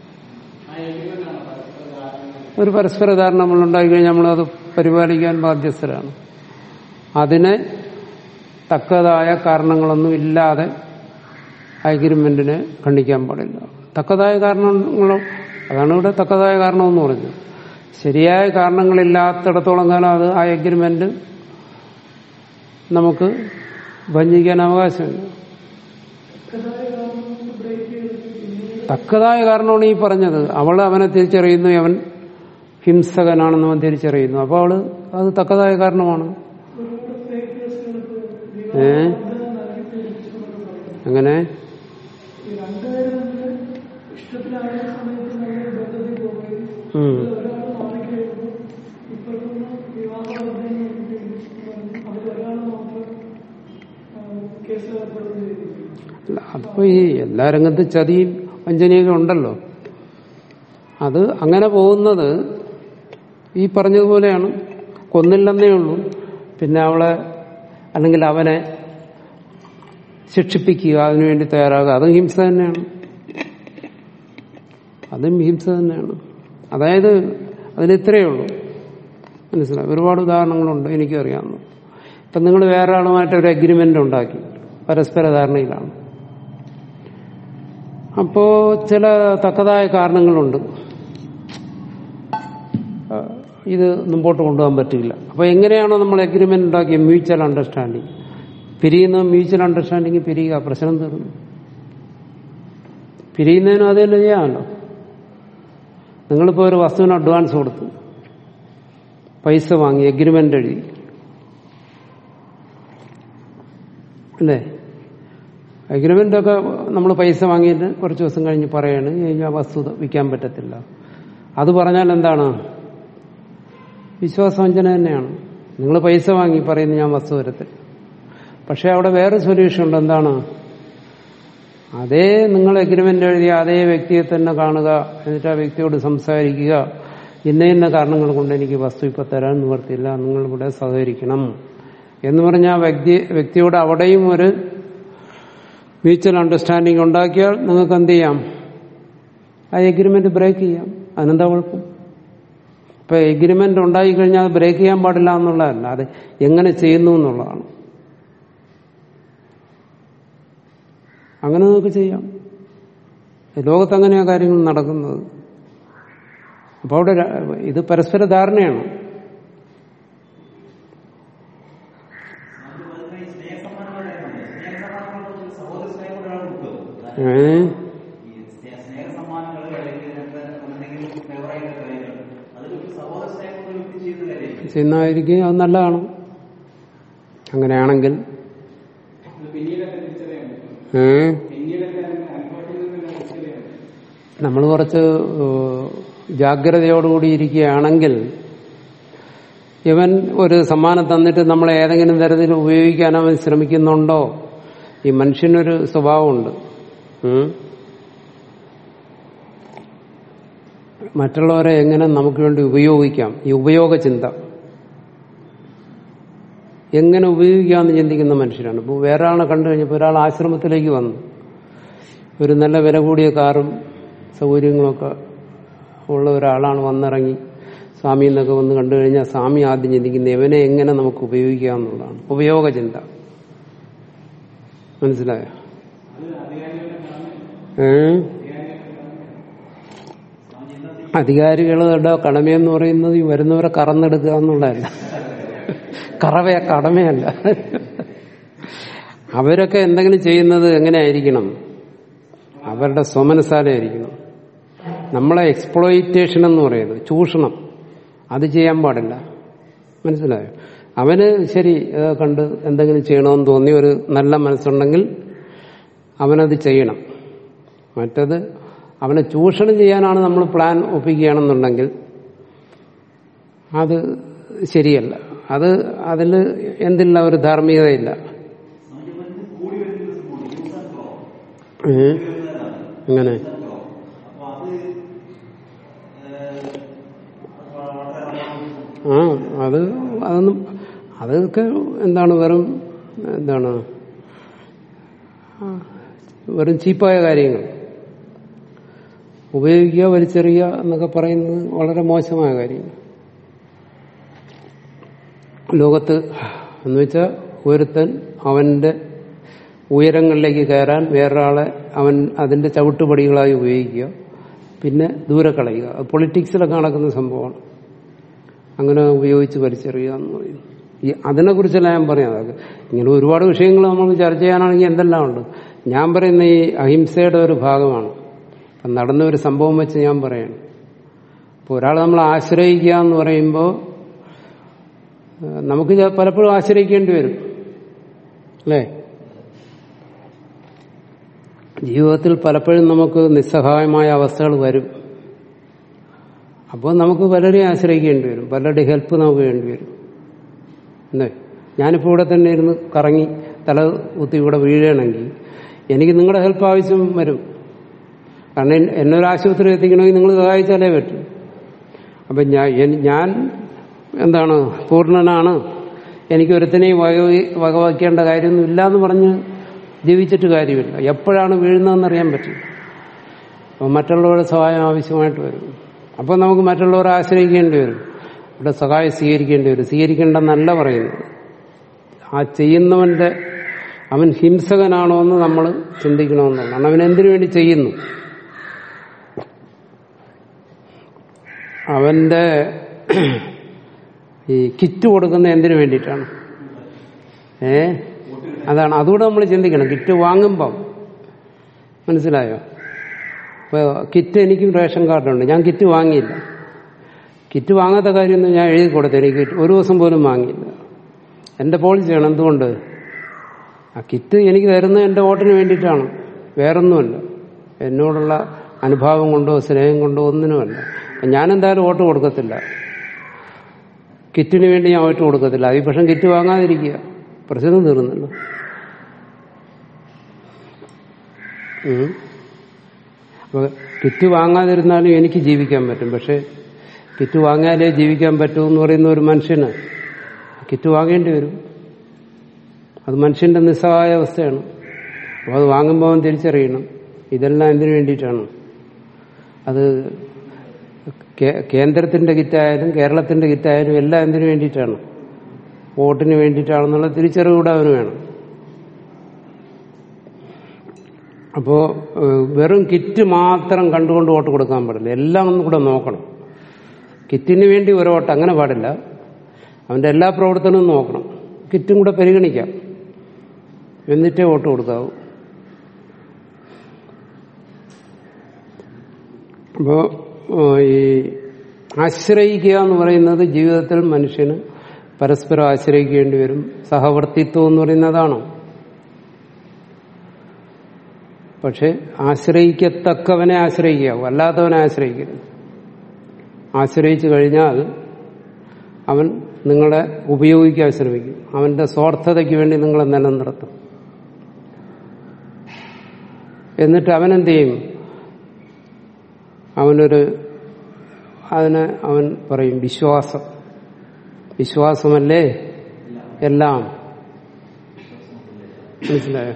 A: ഒരു പരസ്പര ധാരണ നമ്മൾ ഉണ്ടാക്കി കഴിഞ്ഞാൽ നമ്മളത് പരിപാലിക്കാൻ ബാധ്യസ്ഥരാണ് അതിന് തക്കതായ കാരണങ്ങളൊന്നും ഇല്ലാതെ അഗ്രിമെന്റിനെ ഖണ്ഡിക്കാൻ പാടില്ല തക്കതായ കാരണങ്ങളും അതാണ് ഇവിടെ തക്കതായ കാരണമെന്ന് പറഞ്ഞത് ശരിയായ കാരണങ്ങളില്ലാത്തിടത്തോളം കാലം അത് ആ അഗ്രിമെന്റ് നമുക്ക് ഭഞ്ജിക്കാൻ അവകാശമില്ല തക്കതായ കാരണമാണ് ഈ പറഞ്ഞത് അവൾ അവനെ തിരിച്ചറിയുന്നു അവൻ ഹിംസകനാണെന്ന് അവൻ തിരിച്ചറിയുന്നു അപ്പോൾ അവള് അത് തക്കതായ കാരണമാണ് ഏ അങ്ങനെ
B: ഈ രണ്ടുപേരും തമ്മിൽ ഇഷ്ടത്തിലായ സമയത്ത് നമ്മൾ ബന്ധത്തിൽ പോവുകയും
A: ഉം.
B: ഒരാൾ മാറിക്കഴിയുമ്പോൾ ഇപ്പോഴത്തെ വിവാഹബന്ധം അതിലൊരാൾ മാത്രം കേസിൽ ഏർപ്പെടുകയും ചെയ്തു
A: അല്ല, അതിപ്പോ ഈ എല്ലാ രംഗത്തും ചതിയും വഞ്ചനയൊക്കെ ഉണ്ടല്ലോ അത് അങ്ങനെ പോകുന്നത് ഈ പറഞ്ഞതുപോലെയാണ് കൊന്നില്ലെന്നേ ഉള്ളൂ പിന്നെ അവളെ അല്ലെങ്കിൽ അവനെ ശിക്ഷിപ്പിക്കുക അതിനുവേണ്ടി തയ്യാറാകുക അതും ഹിംസ തന്നെയാണ് അതും ഹിംസ തന്നെയാണ് അതായത് അതിന് ഇത്രയേ ഉള്ളൂ മനസ്സിലായി ഒരുപാട് ഉദാഹരണങ്ങളുണ്ട് എനിക്കറിയാവുന്നു ഇപ്പം നിങ്ങൾ വേറെ ആളുമായിട്ട് ഒരു അഗ്രിമെന്റ് ഉണ്ടാക്കി പരസ്പര ധാരണയിലാണ് അപ്പോ ചില തക്കതായ കാരണങ്ങളുണ്ട് ആ, ഇത് മുമ്പോട്ട് കൊണ്ടുപോകാൻ പറ്റില്ല അപ്പൊ എങ്ങനെയാണോ നമ്മൾ അഗ്രിമെന്റ് ഉണ്ടാക്കിയ മ്യൂച്വൽ അണ്ടർസ്റ്റാൻഡിങ് പിരിയുന്ന മ്യൂച്വൽ അണ്ടർസ്റ്റാൻഡിങ് പിരിയുക പ്രശ്നം തീർന്നു പിരിയുന്നതിനും അതെല്ലാം ചെയ്യാമല്ലോ നിങ്ങളിപ്പോ ഒരു വസ്തുവിന് അഡ്വാൻസ് കൊടുത്തു പൈസ വാങ്ങി എഗ്രിമെന്റ് എഴുതി അല്ലേ അഗ്രിമെന്റ് ഒക്കെ നമ്മൾ പൈസ വാങ്ങിയിട്ട് കുറച്ച് ദിവസം കഴിഞ്ഞ് പറയാണ് "ഈ ആ വസ്തു വിൽക്കാൻ പറ്റത്തില്ല അത് പറഞ്ഞാൽ എന്താണ് വിശ്വാസവഞ്ചന തന്നെയാണ് നിങ്ങൾ പൈസ വാങ്ങി പറയുന്നു ഞാൻ വസ്തു വരത്തില്ല പക്ഷെ അവിടെ വേറെ സൊല്യൂഷൻ ഉണ്ട് എന്താണ് അതേ നിങ്ങൾ എഗ്രിമെന്റ് എഴുതിയ അതേ വ്യക്തിയെ തന്നെ കാണുക എന്നിട്ട് ആ വ്യക്തിയോട് സംസാരിക്കുക ഇന്ന ഇന്ന കാരണങ്ങൾ കൊണ്ട് എനിക്ക് വസ്തു ഇപ്പൊ തരാൻ നിവർത്തിയില്ല നിങ്ങൾ ഇവിടെ സഹകരിക്കണം എന്ന് പറഞ്ഞ ആ വ്യക്തി വ്യക്തിയോട് അവിടെയും ഒരു മ്യൂച്വൽ അണ്ടർസ്റ്റാൻഡിങ് ഉണ്ടാക്കിയാൽ നിങ്ങൾക്ക് എന്ത് ചെയ്യാം ആ എഗ്രിമെന്റ് ബ്രേക്ക് ചെയ്യാം അതിനെന്താ കുഴപ്പം ഇപ്പൊ എഗ്രിമെന്റ് ഉണ്ടായി കഴിഞ്ഞാൽ അത് ബ്രേക്ക് ചെയ്യാൻ പാടില്ല എന്നുള്ളതല്ല അത് എങ്ങനെ ചെയ്യുന്നു എന്നുള്ളതാണ് അങ്ങനെ നമുക്ക് ചെയ്യാം ലോകത്ത് അങ്ങനെയാ കാര്യങ്ങൾ നടക്കുന്നത് അപ്പൊ അവിടെ ര- ഇത് പരസ്പര ധാരണയാണ്
D: സഹോദര സ്നേഹം കൊടുക്കുക
A: ഏ
D: ഈ സ്നേഹ സ്നേഹ സമ്മാനങ്ങൾ അല്ലെങ്കിൽ ഇങ്ങനത്തെ എന്തെങ്കിലും ഫേവറായിട്ടുള്ള കാര്യങ്ങൾ അതൊരു സഹോദര സ്നേഹം കൊണ്ട് വ്യക്തി ചെയ്യുന്ന കാര്യമായിരിക്കും
A: ചെയ്യുന്നതായിരിക്കും അത് നല്ലതാണ് അങ്ങനെയാണെങ്കിൽ
C: ഇത് പിന്നീടൊക്കെ തിരിച്ചറിയാൻ പറ്റും
A: ഏ
C: പിന്നീടൊക്കെ അതിന്റെ അനുഭവത്തിൽ നിന്ന് തന്നെ തിരിച്ചറിയാൻ പറ്റും
A: നമ്മൾ കുറച്ച് ഏഹ്, ജാഗ്രതയോടുകൂടി ഇരിക്കുകയാണെങ്കിൽ ഇവൻ ഒരു സമ്മാനം തന്നിട്ട് നമ്മളെ ഏതെങ്കിലും തരത്തിൽ ഉപയോഗിക്കാൻ അവൻ ശ്രമിക്കുന്നുണ്ടോ ഈ മനുഷ്യനൊരു സ്വഭാവമുണ്ട് ഉം. മറ്റുള്ളവരെ എങ്ങനെ നമുക്ക് വേണ്ടി ഉപയോഗിക്കാം ഈ ഉപയോഗ ചിന്ത എങ്ങനെ ഉപയോഗിക്കാമെന്ന് ചിന്തിക്കുന്ന മനുഷ്യരാണ് ഇപ്പോൾ വേറെ ആളെ കണ്ടു കഴിഞ്ഞപ്പോൾ ഒരാൾ ആശ്രമത്തിലേക്ക് വന്നു ഒരു നല്ല വില കൂടിയ കാറും സൗകര്യങ്ങളൊക്കെ ഉള്ള ഒരാളാണ് വന്നിറങ്ങി സ്വാമി എന്നൊക്കെ വന്ന് കണ്ടു കഴിഞ്ഞാൽ സ്വാമി ആദ്യം ചിന്തിക്കുന്നത് ഇവനെ എങ്ങനെ നമുക്ക് ഉപയോഗിക്കാം എന്നുള്ളതാണ് ഉപയോഗ ചിന്ത മനസ്സിലായോ ഏ അധികാരികളുടെ കടമയെന്ന് പറയുന്നത് ഈ വരുന്നവരെ കറന്നെടുക്കുക എന്നുള്ളതല്ല കറവയ കടമയല്ല അവരൊക്കെ എന്തെങ്കിലും ചെയ്യുന്നത് എങ്ങനെയായിരിക്കണം അവരുടെ സ്വമനസാലായിരിക്കണം നമ്മളെ എക്സ്പ്ലോയിറ്റേഷൻ എന്ന് പറയുന്നത് ചൂഷണം അത് ചെയ്യാൻ പാടില്ല മനസ്സിലായോ അവന് ശരി ഏഹ് കണ്ട് എന്തെങ്കിലും ചെയ്യണമെന്ന് തോന്നി ഒരു നല്ല മനസ്സുണ്ടെങ്കിൽ അവനത് ചെയ്യണം മറ്റത് അവനെ ചൂഷണം ചെയ്യാനാണ് നമ്മൾ പ്ലാൻ ഒപ്പിക്കുകയാണെന്നുണ്ടെങ്കിൽ അത് ശരിയല്ല അത് അതിൽ എന്തില്ല ഒരു ധാർമ്മികതയില്ല ഏ? എങ്ങനെ
D: അപ്പൊ അത്
A: ആ അത് അതൊന്നും അതൊക്കെ എന്താണ് വെറും എന്താണ് ആ, വെറും ചീപ്പായ കാര്യങ്ങൾ ഉപയോഗിക്കുക വലിച്ചെറിയുക എന്നൊക്കെ പറയുന്നത് വളരെ മോശമായ കാര്യങ്ങൾ ലോകത്ത് എന്ന് വെച്ചാൽ ഒരുത്തൻ അവന്റെ ഉയരങ്ങളിലേക്ക് കയറാൻ വേറൊരാളെ അവൻ അതിന്റെ ചവിട്ടുപടികളായി ഉപയോഗിക്കുക പിന്നെ ദൂരെ കളയുക അത് പൊളിറ്റിക്സിലൊക്കെ നടക്കുന്ന സംഭവമാണ് അങ്ങനെ ഉപയോഗിച്ച് വലിച്ചെറിയുക എന്ന് പറയുന്നു ഈ അതിനെക്കുറിച്ചല്ല ഞാൻ പറയാം അതൊക്കെ ഇങ്ങനെ ഒരുപാട് വിഷയങ്ങൾ നമ്മൾ ചർച്ച ചെയ്യാനാണെങ്കിൽ എന്തെല്ലാം ഉണ്ട് ഞാൻ പറയുന്ന ഈ അഹിംസയുടെ ഒരു ഭാഗമാണ് ഇപ്പം നടന്ന ഒരു സംഭവം വെച്ച് ഞാൻ പറയണം ഇപ്പോൾ ഒരാൾ നമ്മൾ ആശ്രയിക്കുക എന്ന് പറയുമ്പോൾ ഏഹ്, നമുക്ക് ചെ- പലപ്പോഴും ആശ്രയിക്കേണ്ടി വരും അല്ലേ ജീവിതത്തിൽ പലപ്പോഴും നമുക്ക് നിസ്സഹായമായ അവസ്ഥകൾ വരും അപ്പോൾ നമുക്ക് പലരെയും ആശ്രയിക്കേണ്ടി വരും പലരുടെ ഹെൽപ്പ് നമുക്ക് വേണ്ടി വരും അല്ലേ ഞാനിപ്പോൾ ഇവിടെ തന്നെ ഇരുന്ന് കറങ്ങി തല കുത്തി ഇവിടെ വീഴുകയാണെങ്കിൽ എനിക്ക് നിങ്ങളുടെ ഹെൽപ്പ് ആവശ്യം വരും കാരണം എൻ- എന്നെ ഒരു ആശുപത്രി എത്തിക്കണമെങ്കിൽ നിങ്ങൾ സഹായിച്ചാലേ പറ്റും അപ്പം ഞാൻ എൻ- ഞാൻ എന്താണ് പൂർണ്ണനാണ് എനിക്ക് ഒരുത്തനെയും വക വകവയ്ക്കേണ്ട കാര്യമൊന്നും ഇല്ല എന്ന് പറഞ്ഞ് ജീവിച്ചിട്ട് കാര്യമില്ല എപ്പോഴാണ് വീഴുന്നതെന്നറിയാൻ പറ്റില്ല അപ്പം മറ്റുള്ളവരുടെ സഹായം ആവശ്യമായിട്ട് വരും അപ്പോൾ നമുക്ക് മറ്റുള്ളവരെ ആശ്രയിക്കേണ്ടി വരും ഇവിടെ സഹായം സ്വീകരിക്കേണ്ടി വരും സ്വീകരിക്കേണ്ടെന്നല്ല പറയുന്നത് ആ ചെയ്യുന്നവന്റെ അവൻ ഹിംസകനാണോ എന്ന് നമ്മൾ ചിന്തിക്കണമെന്നുള്ളതാണ് അവൻ എന്തിനു വേണ്ടി ചെയ്യുന്നു അവന്റെ ഈ കിറ്റ് കൊടുക്കുന്ന എന്തിനു വേണ്ടിയിട്ടാണ് ഏ അതാണ് അതുകൂടെ നമ്മൾ ചിന്തിക്കണം കിറ്റ് വാങ്ങുമ്പം മനസ്സിലായോ ഇപ്പൊ കിറ്റ് എനിക്കും റേഷൻ കാർഡുണ്ട് ഞാൻ കിറ്റ് വാങ്ങിയില്ല കിറ്റ് വാങ്ങാത്ത കാര്യമൊന്നും ഞാൻ എഴുതി കൊടുത്തു എനിക്ക് ഒരു ദിവസം പോലും വാങ്ങിയില്ല എന്റെ പോളിസിയാണ് എന്തുകൊണ്ട് ആ കിറ്റ് എനിക്ക് തരുന്നത് എന്റെ വോട്ടിന് വേണ്ടിയിട്ടാണ് വേറൊന്നുമല്ല എന്നോടുള്ള അനുഭാവം കൊണ്ടോ സ്നേഹം കൊണ്ടോ ഒന്നിനുമല്ല ഞാൻ എന്തായാലും വോട്ട് കൊടുക്കത്തില്ല കിറ്റിന് വേണ്ടി ഞാൻ വോട്ട് കൊടുക്കത്തില്ല ഈ പക്ഷം കിറ്റ് വാങ്ങാതിരിക്കുക പ്രശ്നം തീർന്നല്ലോ ഉം. അപ്പൊ കിറ്റ് വാങ്ങാതിരുന്നാലും എനിക്ക് ജീവിക്കാൻ പറ്റും പക്ഷെ കിറ്റ് വാങ്ങിയാലേ ജീവിക്കാൻ പറ്റൂ എന്ന് പറയുന്ന ഒരു മനുഷ്യന് കിറ്റ് വാങ്ങേണ്ടി വരും അത് മനുഷ്യന്റെ നിസ്സഹായ അവസ്ഥയാണ് അപ്പോൾ അത് വാങ്ങുമ്പോൾ അവൻ തിരിച്ചറിയണം ഇതെല്ലാം എന്തിനു വേണ്ടിയിട്ടാണ് അത് കേ- കേന്ദ്രത്തിന്റെ കിറ്റായാലും കേരളത്തിന്റെ കിറ്റായാലും എല്ലാം എന്തിനു വേണ്ടിയിട്ടാണ് വോട്ടിന് വേണ്ടിയിട്ടാണെന്നുള്ള തിരിച്ചറിവ് കൂടെ അവന് വേണം അപ്പോ ഏഹ്, വെറും കിറ്റ് മാത്രം കണ്ടുകൊണ്ട് വോട്ട് കൊടുക്കാൻ പാടില്ല എല്ലാം ഒന്നും കൂടെ നോക്കണം കിറ്റിന് വേണ്ടി ഒരു വോട്ട് അങ്ങനെ പാടില്ല അവന്റെ എല്ലാ പ്രവർത്തനവും നോക്കണം കിറ്റും കൂടെ പരിഗണിക്കാം എന്നിട്ടേ വോട്ട് കൊടുക്കാവൂ അപ്പോ ഏഹ്, ഈ ആശ്രയിക്കുക എന്ന് പറയുന്നത് ജീവിതത്തിൽ മനുഷ്യന് പരസ്പരം ആശ്രയിക്കേണ്ടി വരും സഹവർത്തിത്വം എന്ന് പറയുന്നതാണ് പക്ഷെ ആശ്രയിക്കത്തക്കവനെ ആശ്രയിക്കാവൂ അല്ലാത്തവനെ ആശ്രയിക്കരുത് ആശ്രയിച്ചു കഴിഞ്ഞാൽ അവൻ നിങ്ങളെ ഉപയോഗിക്കാൻ ശ്രമിക്കും അവന്റെ സ്വാർത്ഥതയ്ക്ക് വേണ്ടി നിങ്ങളെ നിലനിർത്തും എന്നിട്ട് അവനെന്ത് ചെയ്യും അവനൊരു അതിനെ അവൻ പറയും വിശ്വാസം വിശ്വാസമല്ലേ എല്ലാം മനസ്സിലായോ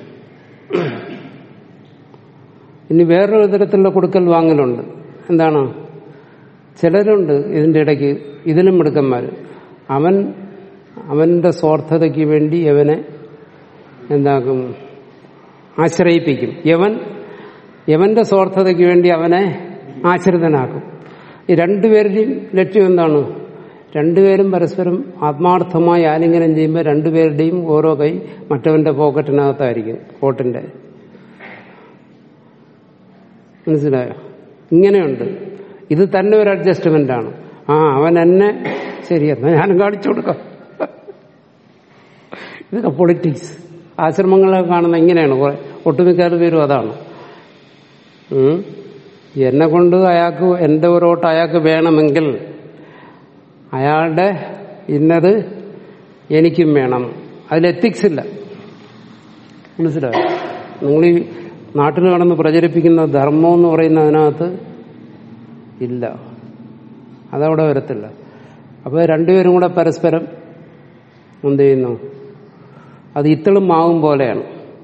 A: ഇനി വേറൊരു തരത്തിലുള്ള കൊടുക്കൽ വാങ്ങലുണ്ട് എന്താണ് ചിലരുണ്ട് ഇതിന്റെ ഇടയ്ക്ക് ഇതിലും മിടുക്കന്മാർ അവൻ അവന്റെ സ്വാർത്ഥതയ്ക്ക് വേണ്ടി അവനെ എന്താക്കും ആശ്രയിപ്പിക്കും യവൻ യവന്റെ സ്വാർത്ഥതയ്ക്ക് വേണ്ടി അവനെ ആശ്രിതനാക്കും ഈ രണ്ടുപേരുടെയും ലക്ഷ്യം എന്താണ് രണ്ടുപേരും പരസ്പരം ആത്മാർത്ഥമായി ആലിംഗനം ചെയ്യുമ്പോൾ രണ്ടുപേരുടെയും ഓരോ കൈ മറ്റവന്റെ പോക്കറ്റിനകത്തായിരിക്കും കോട്ടിന്റെ മനസ്സിലായോ ഇങ്ങനെയുണ്ട് ഇത് തന്നെ ഒരു അഡ്ജസ്റ്റ്മെന്റ് ആണ് ആ അവൻ എന്നെ ശരി എന്നാ ഞാനും കാണിച്ചു കൊടുക്കാം ഇതൊക്കെ പൊളിറ്റിക്സ് ആശ്രമങ്ങളൊക്കെ കാണുന്ന ഇങ്ങനെയാണ് കുറെ ഒട്ടുമിക്ക പേരും അതാണ് ഉം. എന്നെ കൊണ്ട് അയാൾക്ക് എന്റെ ഒരു വോട്ട് അയാൾക്ക് വേണമെങ്കിൽ അയാളുടെ ഇന്നത് എനിക്കും വേണം അതിൽ എത്തിക്സ് ഇല്ല മനസ്സിലായോ നിങ്ങൾ ഈ നാട്ടിൽ കടന്ന് പ്രചരിപ്പിക്കുന്ന ധർമ്മം എന്ന് പറയുന്ന അതിനകത്ത് ഇല്ല അതവിടെ വരത്തില്ല അപ്പോൾ രണ്ടുപേരും കൂടെ പരസ്പരം എന്ത് ചെയ്യുന്നു അത് ഇത്തളും മാവും പോലെയാണ്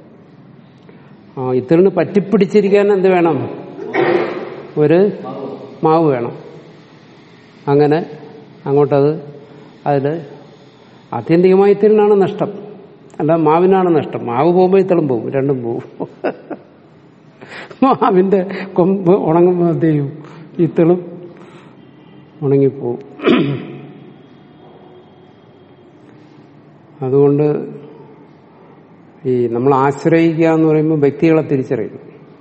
A: ആ ഇത്തളിന് പറ്റിപ്പിടിച്ചിരിക്കാൻ എന്ത് വേണം ഒരു മാവ് വേണം അങ്ങനെ അങ്ങോട്ടത് അതിൽ ആത്യന്തികമായി ഇത്തലിനാണ് നഷ്ടം അല്ല മാവിനാണ് നഷ്ടം മാവ് പോകുമ്പോൾ ഇത്തളും പോകും രണ്ടും പോകും മാവിന്റെ കൊമ്പ് ഉണങ്ങുമ്പോൾ എന്ത് ചെയ്യും ഇത്തളും ഉണങ്ങിപ്പോവും അതുകൊണ്ട് ഈ നമ്മൾ ആശ്രയിക്കുക എന്ന് പറയുമ്പോൾ വ്യക്തികളെ തിരിച്ചറിയും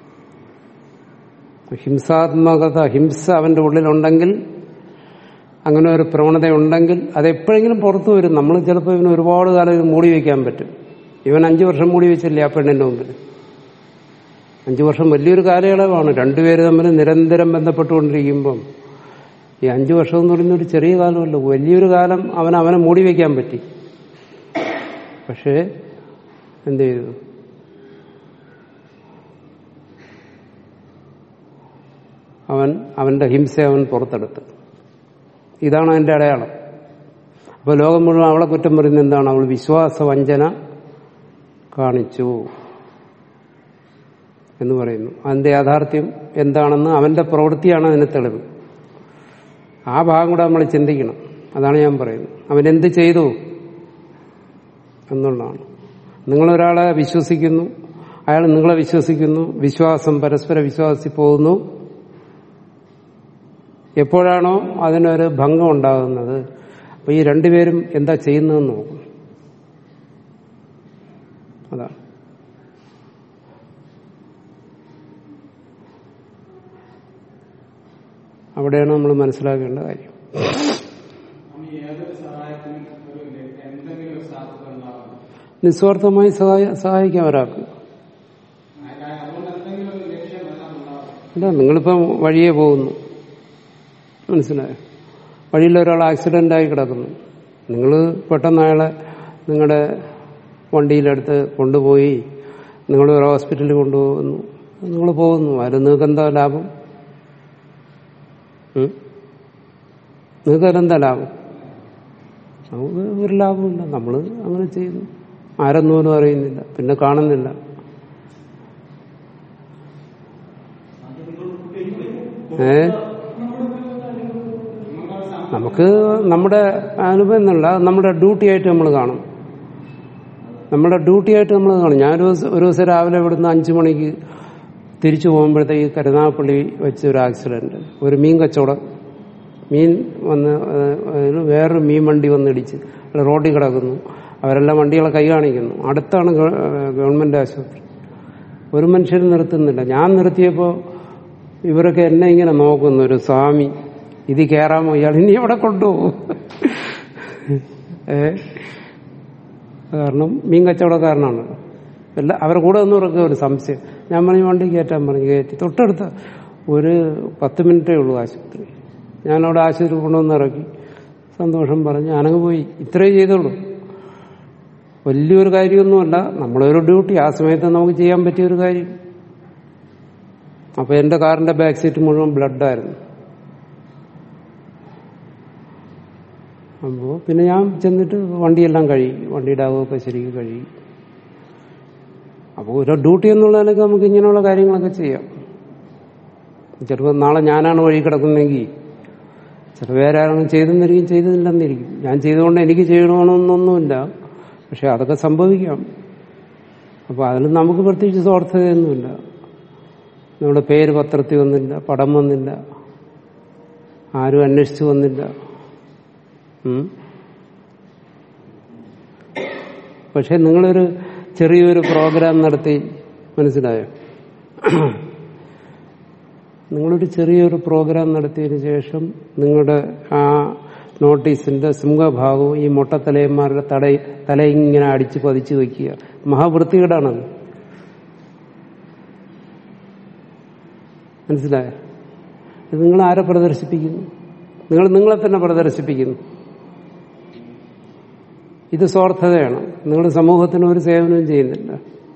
A: ഹിംസാത്മകത ഹിംസ അവന്റെ ഉള്ളിലുണ്ടെങ്കിൽ അങ്ങനെ ഒരു പ്രവണത ഉണ്ടെങ്കിൽ അത് എപ്പോഴെങ്കിലും പുറത്തു വരും നമ്മൾ ചിലപ്പോൾ ഇവന് ഒരുപാട് കാലം ഇത് മൂടി വയ്ക്കാൻ പറ്റും ഇവൻ അഞ്ചു വർഷം മൂടി വെച്ചില്ലേ ആ പെണ്ണിന്റെ മുമ്പിൽ അഞ്ചു വർഷം വലിയൊരു കാലയളവാണ് രണ്ടുപേര് തമ്മിൽ നിരന്തരം ബന്ധപ്പെട്ടുകൊണ്ടിരിക്കുമ്പം ഈ അഞ്ചു വർഷം എന്ന് പറയുന്ന ഒരു ചെറിയ കാലമല്ല വലിയൊരു കാലം അവൻ അവനെ മൂടി വയ്ക്കാൻ പറ്റി പക്ഷേ എന്ത് ചെയ്തു അവൻ അവന്റെ ഹിംസ അവൻ പുറത്തെടുത്തു ഇതാണ് അതിന്റെ അടയാളം അപ്പൊ ലോകം മുഴുവൻ അവളെ കുറ്റം പറയുന്നത് എന്താണ് അവൾ വിശ്വാസവഞ്ചന കാണിച്ചു എന്ന് പറയുന്നു അതിന്റെ യാഥാർത്ഥ്യം എന്താണെന്ന് അവന്റെ പ്രവൃത്തിയാണ് അതിന് തെളിവ് ആ ഭാഗം കൂടെ നമ്മൾ ചിന്തിക്കണം അതാണ് ഞാൻ പറയുന്നത് അവൻ എന്ത് ചെയ്തു എന്നുള്ളതാണ് നിങ്ങളൊരാളെ വിശ്വസിക്കുന്നു അയാൾ നിങ്ങളെ വിശ്വസിക്കുന്നു വിശ്വാസം പരസ്പര വിശ്വാസത്തിൽ പോകുന്നു എപ്പോഴാണോ അതിനൊരു ഭംഗം ഉണ്ടാകുന്നത് അപ്പൊ ഈ രണ്ടുപേരും എന്താ ചെയ്യുന്നതെന്ന് നോക്കും അതാണ് അവിടെയാണ് നമ്മൾ മനസ്സിലാക്കേണ്ട കാര്യം
C: നമ്മൾ ഏതൊരു സഹായത്തിനും ഒരു എന്തെങ്കിലും ഒരു സാധ്യത ഉണ്ടാകും
A: നിസ്വാർത്ഥമായി സഹായ സഹായിക്കാം ഒരാൾക്ക്
C: അതുകൊണ്ട് എന്തെങ്കിലും ഒരു ലക്ഷ്യം വരാനുണ്ടാവും
A: അല്ല നിങ്ങളിപ്പം വഴിയെ പോകുന്നു മനസ്സിലായോ വഴിയിൽ ഒരാൾ ആക്സിഡന്റ് ആയി കിടക്കുന്നു നിങ്ങൾ പെട്ടെന്ന് അയാളെ നിങ്ങളുടെ വണ്ടിയിലെടുത്ത് കൊണ്ടുപോയി നിങ്ങൾ ഒരു ഹോസ്പിറ്റലിൽ കൊണ്ടുപോകുന്നു നിങ്ങൾ പോകുന്നു അതിൽ നിങ്ങൾക്ക് എന്താ ലാഭം ഉം? നിങ്ങൾക്ക് അതിലെന്താ ലാഭം നമുക്ക് ഒരു ലാഭമില്ല നമ്മൾ അങ്ങനെ ചെയ്യുന്നു ആരെന്ന് പോലും അറിയുന്നില്ല പിന്നെ കാണുന്നില്ല ഏ നമുക്ക് നമ്മുടെ അനുഭവം എന്നല്ല നമ്മുടെ ഡ്യൂട്ടി ആയിട്ട് നമ്മൾ കാണും നമ്മുടെ ഡ്യൂട്ടി ആയിട്ട് നമ്മൾ കാണും ഞാൻ ഒരു ദിവസം ഒരു ദിവസം രാവിലെ ഇവിടുന്ന് അഞ്ചു മണിക്ക് തിരിച്ചു പോകുമ്പോഴത്തേക്ക് കരുനാഗപ്പള്ളി വെച്ച് ഒരു ആക്സിഡന്റ് ഒരു മീൻ കച്ചവടം മീൻ വന്ന് ഏഹ്, അതിന് വേറൊരു മീൻ വണ്ടി വന്ന് ഇടിച്ച് അത് റോഡിൽ കിടക്കുന്നു അവരെല്ലാം വണ്ടികളെ കൈ കാണിക്കുന്നു അടുത്താണ് ഗവ- ഏഹ്, ഗവൺമെന്റ് ആശുപത്രി ഒരു മനുഷ്യരും നിർത്തുന്നില്ല ഞാൻ നിർത്തിയപ്പോൾ ഇവരൊക്കെ എന്നെ ഇങ്ങനെ നോക്കുന്നു ഒരു സ്വാമി ഇത് കയറാമോ ഇയാൾ ഇനി എവിടെ കൊണ്ടുപോകും ഏ കാരണം മീൻ കച്ചവടക്കാരനാണ് എല്ലാ അവരുടെ കൂടെ നിന്നവർക്ക് ഒരു സംശയം ഞാൻ പറഞ്ഞു വണ്ടി കയറ്റാൻ പറഞ്ഞു കയറ്റി തൊട്ടടുത്ത് ഒരു പത്ത് മിനിറ്റേ ഉള്ളൂ ആശുപത്രി ഞാനവിടെ ആശുപത്രി കൊണ്ടുവന്ന് ഇറക്കി സന്തോഷം പറഞ്ഞ് ഞാനങ്ങ് പോയി ഇത്രേ ചെയ്തുള്ളൂ വലിയൊരു കാര്യമൊന്നുമല്ല നമ്മളൊരു ഡ്യൂട്ടി ആ സമയത്ത് നമുക്ക് ചെയ്യാൻ പറ്റിയ ഒരു കാര്യം അപ്പൊ എന്റെ കാറിന്റെ ബാക്ക് സീറ്റ് മുഴുവൻ ബ്ലഡായിരുന്നു അപ്പോ പിന്നെ ഞാൻ ചെന്നിട്ട് വണ്ടിയെല്ലാം കഴുകി വണ്ടിയുടെ അകമൊക്കെ ശരിക്കും കഴുകി അപ്പോൾ ഒരു ഡ്യൂട്ടി എന്നുള്ള നിലയ്ക്ക് നമുക്ക് ഇങ്ങനെയുള്ള കാര്യങ്ങളൊക്കെ ചെയ്യാം ചിലപ്പോൾ നാളെ ഞാനാണ് വഴി കിടക്കുന്നതെങ്കിൽ ചില വേറെ ആരെങ്കിലും ചെയ്തെന്നിരിക്കും ചെയ്തില്ലെന്നിരിക്കും ഞാൻ ചെയ്തുകൊണ്ട് എനിക്ക് ചെയ്യണമെന്നൊന്നുമില്ല പക്ഷെ അതൊക്കെ സംഭവിക്കാം അപ്പോൾ അതിൽ നമുക്ക് പ്രത്യേകിച്ച് സ്വാർത്ഥതയൊന്നുമില്ല നമ്മുടെ പേര് പത്രത്തിൽ വന്നില്ല പടം വന്നില്ല ആരും അന്വേഷിച്ചു വന്നില്ല ഉം. പക്ഷെ നിങ്ങളൊരു ചെറിയൊരു പ്രോഗ്രാം നടത്തി മനസ്സിലായോ നിങ്ങളൊരു ചെറിയൊരു പ്രോഗ്രാം നടത്തിയതിനു ശേഷം നിങ്ങളുടെ ആ നോട്ടീസിന്റെ സിംഹഭാഗവും ഈ മൊട്ടത്തലയന്മാരുടെ തല തല ഇങ്ങനെ അടിച്ച് പതിച്ചു വയ്ക്കുക മഹാവൃത്തികേടാണത് മനസ്സിലായോ ഇത് നിങ്ങൾ ആരെ പ്രദർശിപ്പിക്കുന്നു നിങ്ങൾ നിങ്ങളെ തന്നെ പ്രദർശിപ്പിക്കുന്നു ഇത് സ്വാർത്ഥതയാണ് നിങ്ങൾ സമൂഹത്തിന് ഒരു സേവനവും ചെയ്യുന്നില്ല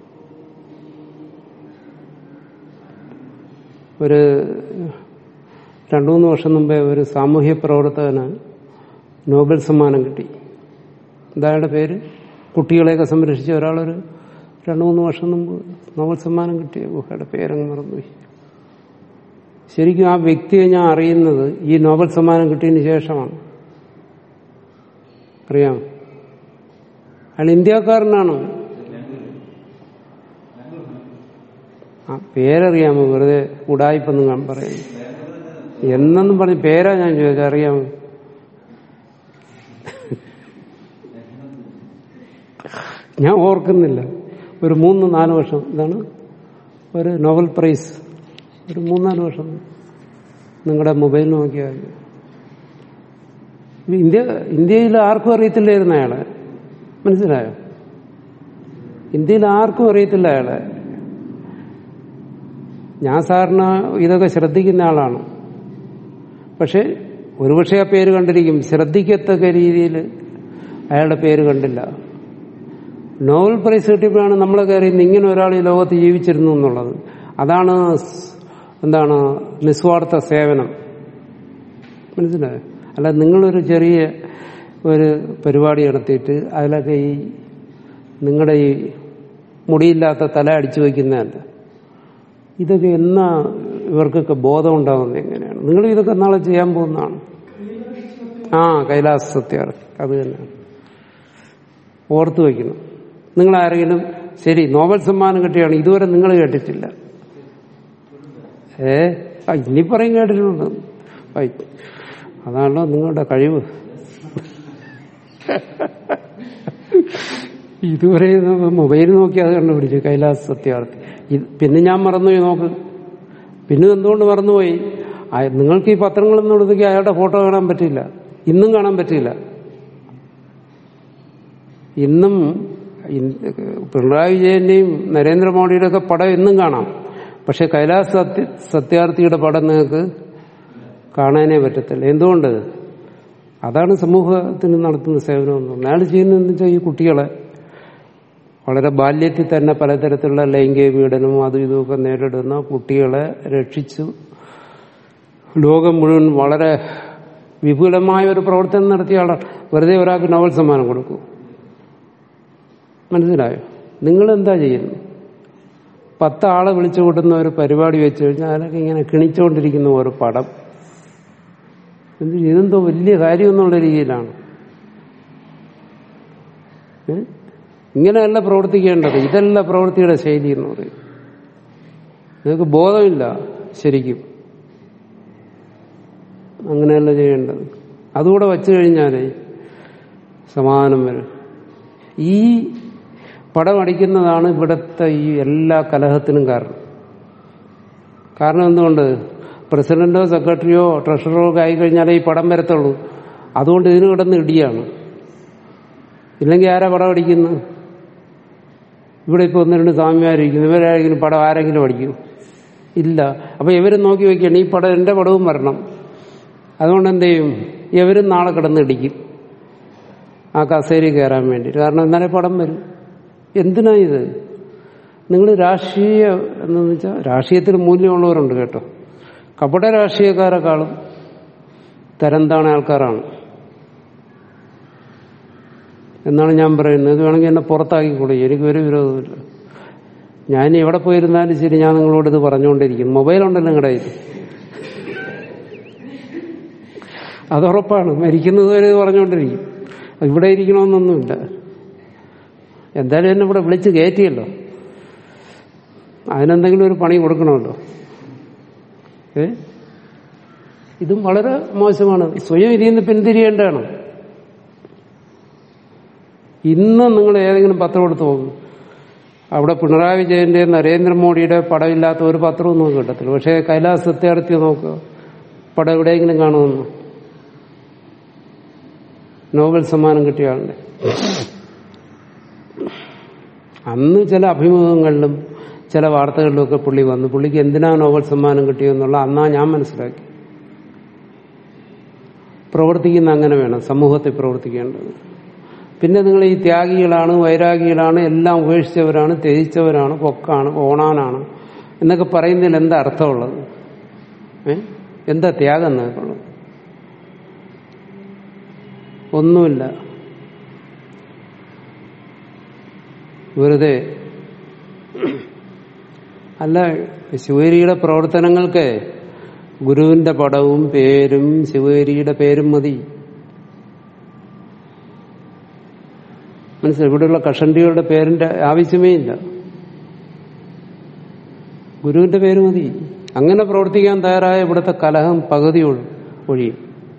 A: ഒരു രണ്ടു മൂന്ന് വർഷം മുമ്പേ ഒരു സാമൂഹ്യ പ്രവർത്തകന് നോബൽ സമ്മാനം കിട്ടി എന്തായാലും പേര് കുട്ടികളെയൊക്കെ സംരക്ഷിച്ച ഒരാളൊരു രണ്ടു മൂന്ന് വർഷം മുമ്പ് നോബൽ സമ്മാനം കിട്ടിയ ഗുഹയുടെ പേരങ്ങ് മറന്നുപോയി ശരിക്കും ആ വ്യക്തിയെ ഞാൻ അറിയുന്നത് ഈ നോബൽ സമ്മാനം കിട്ടിയതിന് ശേഷമാണ് അറിയാമോ അയാൾ ഇന്ത്യക്കാരനാണ് ആ പേരറിയാമോ വെറുതെ ഉടായിപ്പൊന്നും ഞാൻ പറയുന്നു എന്നെന്നും പറഞ്ഞ് പേരാ ഞാൻ ചോദിച്ചത് അറിയാമോ ഞാൻ ഓർക്കുന്നില്ല ഒരു മൂന്ന് നാല് വർഷം ഇതാണ് ഒരു നോവൽ പ്രൈസ് ഒരു മൂന്നാല് വർഷം നിങ്ങളുടെ മൊബൈൽ നോക്കിയാൽ മതി. ഇന്ത്യ ഇന്ത്യയിൽ ആർക്കും അറിയത്തില്ലായിരുന്നു അയാളെ മനസ്സിലായോ ഇന്ത്യയിൽ ആർക്കും അറിയത്തില്ല അയാളെ ഞാൻ സാറിന് ഇതൊക്കെ ശ്രദ്ധിക്കുന്ന ആളാണ് പക്ഷെ ഒരുപക്ഷെ ആ പേര് കണ്ടിരിക്കും ശ്രദ്ധിക്കത്തക്ക രീതിയിൽ അയാളുടെ പേര് കണ്ടില്ല നോവൽ പ്രൈസ് കിട്ടിയപ്പോഴാണ് നമ്മളൊക്കെ അറിയുന്നത് ഇങ്ങനെ ഒരാൾ ഈ ലോകത്ത് ജീവിച്ചിരുന്നു എന്നുള്ളത് അതാണ് സ്- എന്താണ് നിസ്വാർത്ഥ സേവനം മനസ്സിലായോ അല്ല നിങ്ങളൊരു ചെറിയ ഒരു പരിപാടി നടത്തിയിട്ട് അതിലൊക്കെ ഈ നിങ്ങളുടെ ഈ മുടിയില്ലാത്ത തല അടിച്ചു വയ്ക്കുന്നതല്ല ഇതൊക്കെ എന്നാ ഇവർക്കൊക്കെ ബോധം ഉണ്ടാകുന്നത് എങ്ങനെയാണ് നിങ്ങൾ ഇതൊക്കെ നാളെ ചെയ്യാൻ പോകുന്നതാണ് ആ കൈലാസ സത്യാർത്ഥി അത് തന്നെയാണ് ഓർത്തു വയ്ക്കണം നിങ്ങൾ ആരെങ്കിലും ശരി നോബൽ സമ്മാനം കിട്ടിയാണ് ഇതുവരെ നിങ്ങൾ കേട്ടിട്ടില്ല ഏ ആ, ഇനി പറയും കേട്ടിട്ടുണ്ട് ഐ, അതാണല്ലോ നിങ്ങളുടെ കഴിവ് ഇതുവരെ മൊബൈൽ നോക്കി അത് കണ്ടുപിടിച്ചു കൈലാസ സത്യാർത്ഥി ഇത് പിന്നെ ഞാൻ മറന്നുപോയി നോക്ക് പിന്നെ എന്തുകൊണ്ട് മറന്നുപോയി ആ, നിങ്ങൾക്ക് ഈ പത്രങ്ങളൊന്നും എടുത്തേക്ക് അയാളുടെ ഫോട്ടോ കാണാൻ പറ്റില്ല ഇന്നും കാണാൻ പറ്റില്ല ഇന്നും ഇൻ- പിണറായി വിജയന്റെയും നരേന്ദ്രമോദിയുടെ ഒക്കെ പടം എന്നും കാണാം പക്ഷെ കൈലാസ് സത്യ സത്യാർത്ഥിയുടെ പടം നിങ്ങൾക്ക് കാണാനേ പറ്റത്തില്ല എന്തുകൊണ്ട് അതാണ് സമൂഹത്തിന് നടത്തുന്ന സേവനം എന്ന് പറഞ്ഞാൽ അയാൾ ചെയ്യുന്നതെന്ന് വെച്ചാൽ ഈ കുട്ടികളെ വളരെ ബാല്യത്തിൽ തന്നെ പലതരത്തിലുള്ള ലൈംഗിക പീഡനവും അതും ഇതുമൊക്കെ നേരിടുന്ന കുട്ടികളെ രക്ഷിച്ചു ലോകം മുഴുവൻ വളരെ വിപുലമായ ഒരു പ്രവർത്തനം നടത്തിയ ആളാണ് വെറുതെ ഒരാൾക്ക് നോവൽ സമ്മാനം കൊടുക്കും മനസ്സിലായോ നിങ്ങൾ എന്താ ചെയ്യുന്നു പത്ത് ആളെ വിളിച്ചു കൂട്ടുന്ന ഒരു പരിപാടി വെച്ച് കഴിഞ്ഞാൽ അതിനൊക്കെ ഇങ്ങനെ കിണിച്ചുകൊണ്ടിരിക്കുന്ന ഒരു പടം എന്ത് ചെയ്യും? ഇതെന്തോ വലിയ കാര്യം എന്നുള്ള രീതിയിലാണ് ഏ? ഇങ്ങനെയല്ല പ്രവർത്തിക്കേണ്ടത് ഇതല്ല പ്രവൃത്തിയുടെ ശൈലി എന്ന് പറയും നിങ്ങൾക്ക് ബോധമില്ല ശരിക്കും അങ്ങനെയല്ല ചെയ്യേണ്ടത് അതുകൂടെ വച്ചു കഴിഞ്ഞാലേ സമാധാനം വരും ഈ പടം അടിക്കുന്നതാണ് ഇവിടുത്തെ ഈ എല്ലാ കലഹത്തിനും കാരണം കാരണം എന്തുകൊണ്ട് പ്രസിഡന്റോ സെക്രട്ടറിയോ ട്രഷററോ ഒക്കെ ആയിക്കഴിഞ്ഞാലേ ഈ പടം വരത്തുള്ളൂ അതുകൊണ്ട് ഇതിന് കിടന്ന് ഇടിയാണ് ഇല്ലെങ്കിൽ ആരാ പടം അടിക്കുന്നത് ഇവിടെ ഇപ്പോൾ ഒന്ന് രണ്ട് സ്വാമിമാരിരിക്കുന്നു ഇവരാരെങ്കിലും പടം ആരെങ്കിലും അടിക്കും ഇല്ല അപ്പൊ ഇവരും നോക്കി വെക്കുകയാണ് ഈ പടം എന്റെ പടവും വരണം അതുകൊണ്ട് എന്ത് ചെയ്യും ഇവരും നാളെ കിടന്ന് ഇടിക്കും ആ കസേരയിൽ കയറാൻ വേണ്ടി കാരണം എന്നാലേ പടം വരും എന്തിനാ ഇത് നിങ്ങൾ രാഷ്ട്രീയ എന്ന് വെച്ചാൽ രാഷ്ട്രീയത്തിൽ മൂല്യമുള്ളവരുണ്ട് കേട്ടോ കപട രാഷ്ട്രീയക്കാരെക്കാളും തരം താണ ആൾക്കാരാണ് എന്നാണ് ഞാൻ പറയുന്നത് ഇത് വേണമെങ്കിൽ എന്നെ പുറത്താക്കിക്കൂടെ എനിക്ക് ഒരു വിരോധമില്ല ഞാൻ എവിടെ പോയിരുന്നാലും ശരി ഞാൻ നിങ്ങളോട് ഇത് പറഞ്ഞുകൊണ്ടിരിക്കും മൊബൈലുണ്ടല്ലോ നിങ്ങളുടെ കയ്യിൽ അതുറപ്പാണ് മരിക്കുന്നത് വരെ ഇത് പറഞ്ഞുകൊണ്ടിരിക്കും ഇവിടെ ഇരിക്കണമെന്നൊന്നുമില്ല എന്തായാലും എന്നെ ഇവിടെ വിളിച്ച് കയറ്റിയല്ലോ അതിനെന്തെങ്കിലും ഒരു പണി കൊടുക്കണമല്ലോ ഏ ഇതും വളരെ മോശമാണ് സ്വയം ഇതിൽ നിന്ന് പിന്തിരിയേണ്ടതാണ് ഇന്ന് നിങ്ങൾ ഏതെങ്കിലും പത്രം എടുത്ത് പോകും അവിടെ പിണറായി വിജയന്റെ നരേന്ദ്രമോദിയുടെ പടമില്ലാത്ത ഒരു പത്രവും നമുക്ക് കിട്ടത്തില്ല പക്ഷേ കൈലാസ് സത്യാർത്ഥി നോക്കുക പടം എവിടെയെങ്കിലും കാണുമെന്ന് നോബൽ സമ്മാനം കിട്ടിയ ആളുടെ അന്ന് ചില അഭിമുഖങ്ങളിലും ചില വാർത്തകളിലുമൊക്കെ പുള്ളി വന്നു പുള്ളിക്ക് എന്തിനാ നോബൽ സമ്മാനം കിട്ടിയെന്നുള്ള അന്നാ ഞാൻ മനസ്സിലാക്കി പ്രവർത്തിക്കുന്ന അങ്ങനെ വേണം സമൂഹത്തിൽ പ്രവർത്തിക്കേണ്ടത് പിന്നെ നിങ്ങൾ ഈ ത്യാഗികളാണ് വൈരാഗികളാണ് എല്ലാം ഉപേക്ഷിച്ചവരാണ് ത്യജിച്ചവരാണ് പൊക്കാണ് ഓണാനാണ് എന്നൊക്കെ പറയുന്നതിൽ എന്താ അർത്ഥമുള്ളത് ഏ എന്താ ത്യാഗം നിങ്ങൾക്കുള്ളത് ഒന്നുമില്ല വെറുതെ അല്ല ശിവഗിരിയുടെ പ്രവർത്തനങ്ങൾക്ക് ഗുരുവിന്റെ പടവും പേരും ശിവഗിരിയുടെ പേരും മതി മനസ്സിലായി ഇവിടെയുള്ള കഷണ്ടികളുടെ പേരിന്റെ ആവശ്യമേ ഇല്ല ഗുരുവിന്റെ പേര് മതി അങ്ങനെ പ്രവർത്തിക്കാൻ തയ്യാറായ ഇവിടുത്തെ കലഹം പകുതി ഒഴി- ഒഴിയും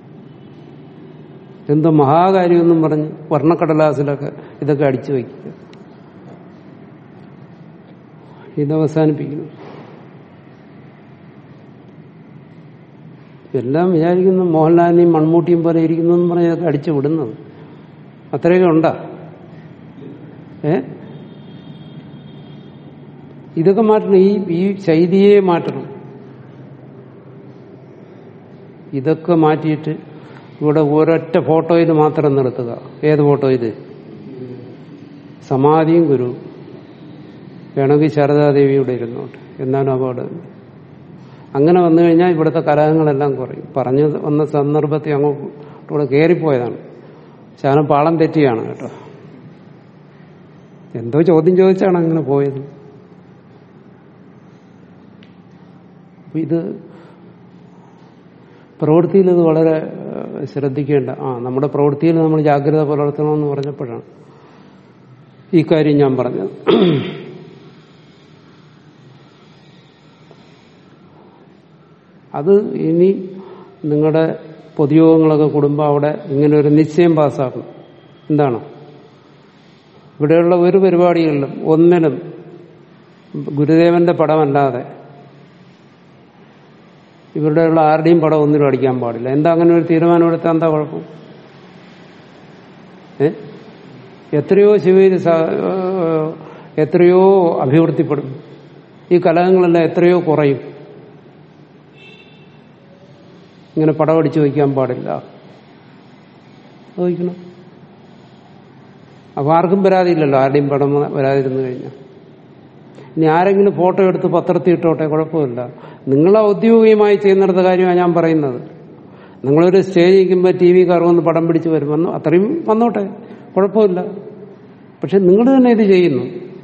A: എന്തോ മഹാകാര്യമെന്നും പറഞ്ഞ് വർണ്ണക്കടലാസിലൊക്കെ ഇതൊക്കെ അടിച്ചു വയ്ക്കുക ഇത് അവസാനിപ്പിക്കുന്നു എല്ലാം വിചാരിക്കുന്നു മോഹൻലാലിനെയും മൺമൂട്ടിയും പോലെ ഇരിക്കുന്നു എന്ന് പറഞ്ഞ് ഇതൊക്കെ അടിച്ചു വിടുന്നത് അത്രയൊക്കെ ഉണ്ടാ ഏ ഇതൊക്കെ മാറ്റണം ഈ ഈ ശൈലിയെ മാറ്റണം ഇതൊക്കെ മാറ്റിയിട്ട് ഇവിടെ ഒരൊറ്റ ഫോട്ടോയിൽ മാത്രം നിർത്തുക ഏത് ഫോട്ടോ ഇത് സമാധിയും ഗുരു വേണമെങ്കിൽ ശാരദാദേവിയുടെ ഇരുന്നോട്ട് എന്നാലും അപകടം അങ്ങനെ വന്നു കഴിഞ്ഞാൽ ഇവിടുത്തെ കലഹങ്ങളെല്ലാം കുറയും പറഞ്ഞു വന്ന സന്ദർഭത്തിൽ അങ്ങോട്ട് കയറിപ്പോയതാണ് ശാനം പാളം തെറ്റിയാണ് കേട്ടോ എന്തോ ചോദ്യം ചോദിച്ചാണ് അങ്ങനെ പോയത് അപ്പൊ ഇത് പ്രവൃത്തിയിൽ ഇത് വളരെ ഏഹ്, ശ്രദ്ധിക്കേണ്ട ആ നമ്മുടെ പ്രവൃത്തിയിൽ നമ്മൾ ജാഗ്രത പുലർത്തണമെന്ന് പറഞ്ഞപ്പോഴാണ് ഈ കാര്യം ഞാൻ പറഞ്ഞത് അത് ഇനി നിങ്ങളുടെ പൊതുയോഗങ്ങളൊക്കെ കൂടുമ്പോൾ അവിടെ ഇങ്ങനെ ഒരു നിശ്ചയം പാസ്സാക്കും എന്താണ് ഇവിടെയുള്ള ഒരു പരിപാടികളിലും ഒന്നിനും ഗുരുദേവന്റെ പടമല്ലാതെ ഇവരുടെയുള്ള ആരുടെയും പടം ഒന്നിനും അടിക്കാൻ പാടില്ല എന്താ അങ്ങനെ ഒരു തീരുമാനം എടുത്താൽ എന്താ കുഴപ്പം ഏ എത്രയോ ശിവര് സ- ഏഹ് എത്രയോ അഭിവൃദ്ധിപ്പെടും ഈ കലഹങ്ങളെല്ലാം എത്രയോ കുറയും ഇങ്ങനെ പടമടിച്ചു വയ്ക്കാൻ പാടില്ല അത് വയ്ക്കണം അപ്പൊ ആർക്കും പരാതിയില്ലല്ലോ ആരുടെയും പടം വരാതിരുന്നു കഴിഞ്ഞാൽ ഇനി ആരെങ്കിലും ഫോട്ടോ എടുത്ത് പത്രത്തിൽ ഇട്ടോട്ടെ കുഴപ്പമില്ല നിങ്ങൾ ഔദ്യോഗികമായി ചെയ്യുന്നിടത്ത കാര്യമാണ് ഞാൻ പറയുന്നത് നിങ്ങളൊരു സ്റ്റേജ് നിൽക്കുമ്പോൾ ടി വി കാർ വന്ന് പടം പിടിച്ച് വരും വന്നു അത്രയും വന്നോട്ടെ കുഴപ്പമില്ല പക്ഷെ നിങ്ങൾ തന്നെ ഇത് ചെയ്യുന്നു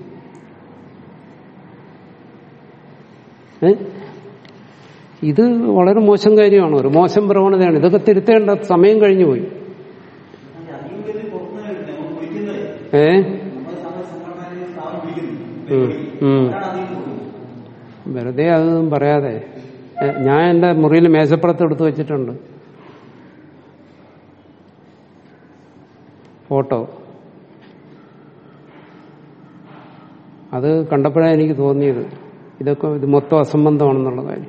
A: ഏ? ഇത് വളരെ മോശം കാര്യമാണ് ഒരു മോശം പ്രവണതയാണ് ഇതൊക്കെ തിരുത്തേണ്ട സമയം കഴിഞ്ഞു പോയി
D: അധികം പേര് പുറത്തുനിന്ന് വരുന്നത് നമ്മൾ വിളിക്കുന്നത്
A: ഏ
D: നമ്മുടെ സമയ സംഘടനയിൽ സ്ഥാപനം വിളിക്കുന്നു
A: ഉം, ഉം.
D: അതാണ് അധികം കൊടുക്കുന്നത്
A: വെറുതെ അതൊന്നും പറയാതെ ഏ, ഞാൻ എന്റെ മുറിയിൽ മേശപ്പുറത്ത് എടുത്ത് വെച്ചിട്ടുണ്ട് ഫോട്ടോ അത് കണ്ടപ്പോഴാണ് എനിക്ക് തോന്നിയത് ഇതൊക്കെ ഇത് മൊത്തം അസംബന്ധമാണെന്നുള്ള കാര്യം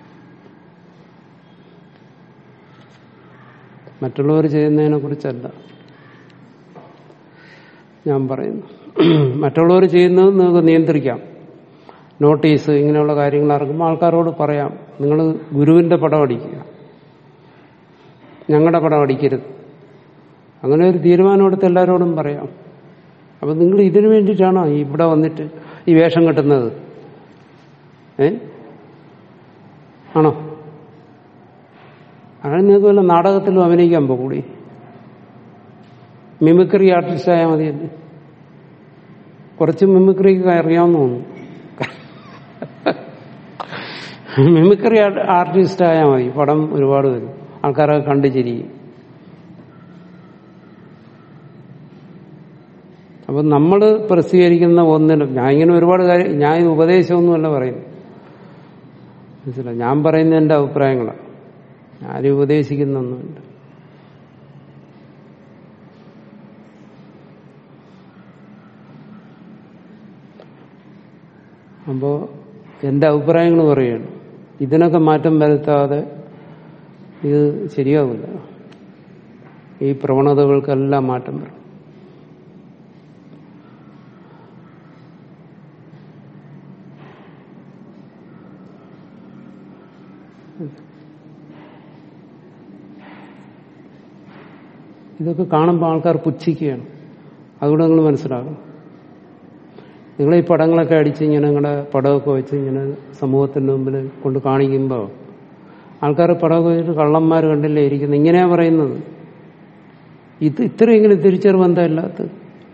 A: മറ്റുള്ളവർ ചെയ്യുന്നതിനെ കുറിച്ചല്ല ഞാൻ പറയുന്നു മറ്റുള്ളവർ ചെയ്യുന്നത് നിങ്ങൾക്ക് നിയന്ത്രിക്കാം നോട്ടീസ് ഇങ്ങനെയുള്ള കാര്യങ്ങൾ ഇറങ്ങുമ്പോൾ ആൾക്കാരോട് പറയാം നിങ്ങൾ ഗുരുവിന്റെ പടം അടിക്കുക ഞങ്ങളുടെ പടം അടിക്കരുത് അങ്ങനെ ഒരു തീരുമാനം എടുത്ത് എല്ലാവരോടും പറയാം അപ്പം നിങ്ങൾ ഇതിനു വേണ്ടിയിട്ടാണോ ഈ ഇവിടെ വന്നിട്ട് ഈ വേഷം കെട്ടുന്നത് ഏ ആണോ അങ്ങനെ നിങ്ങൾക്ക് വല്ല നാടകത്തിലും അഭിനയിക്കാൻ പോകൂടി മിമിക്രി ആർട്ടിസ്റ്റ് ആയാൽ മതിയല്ലേ കുറച്ച് മിമിക്രിക്ക് അറിയാമെന്ന് തോന്നുന്നു മിമിക്രി ആർട്ടിസ്റ്റ് ആയാൽ മതി പടം ഒരുപാട് വരും ആൾക്കാരൊക്കെ കണ്ടു ചിരിക്കും അപ്പം നമ്മൾ പ്രസിദ്ധീകരിക്കുന്ന ഒന്നിനും ഞാൻ ഇങ്ങനെ ഒരുപാട് കാര്യം ഞാൻ ഇത് ഉപദേശമൊന്നുമല്ല പറയുന്നു മനസ്സിലായി ഞാൻ പറയുന്ന എൻ്റെ അഭിപ്രായങ്ങളാണ് ആരും ഉപദേശിക്കുന്നൊന്നുമില്ല അപ്പോൾ എൻ്റെ അഭിപ്രായങ്ങൾ പറയുകയാണ് ഇതിനൊക്കെ മാറ്റം വരുത്താതെ ഇത് ശരിയാവില്ല ഈ പ്രവണതകൾക്കെല്ലാം മാറ്റം വരും ഇതൊക്കെ കാണുമ്പോൾ ആൾക്കാർ പുച്ഛിക്കുകയാണ് അതുകൂടെ നിങ്ങൾ മനസ്സിലാക്കണം നിങ്ങൾ ഈ പടങ്ങളൊക്കെ അടിച്ച് ഇങ്ങനെ നിങ്ങളുടെ പടമൊക്കെ വെച്ച് ഇങ്ങനെ സമൂഹത്തിന്റെ മുമ്പിൽ കൊണ്ട് കാണിക്കുമ്പോൾ ആൾക്കാർ പടമൊക്കെ വെച്ചിട്ട് കള്ളന്മാർ കണ്ടില്ലേ ഇരിക്കുന്നത് ഇങ്ങനെയാ പറയുന്നത് ഇത് ഇത്രയെങ്കിലും തിരിച്ചറിവ് എന്താ ഇല്ലാത്തത്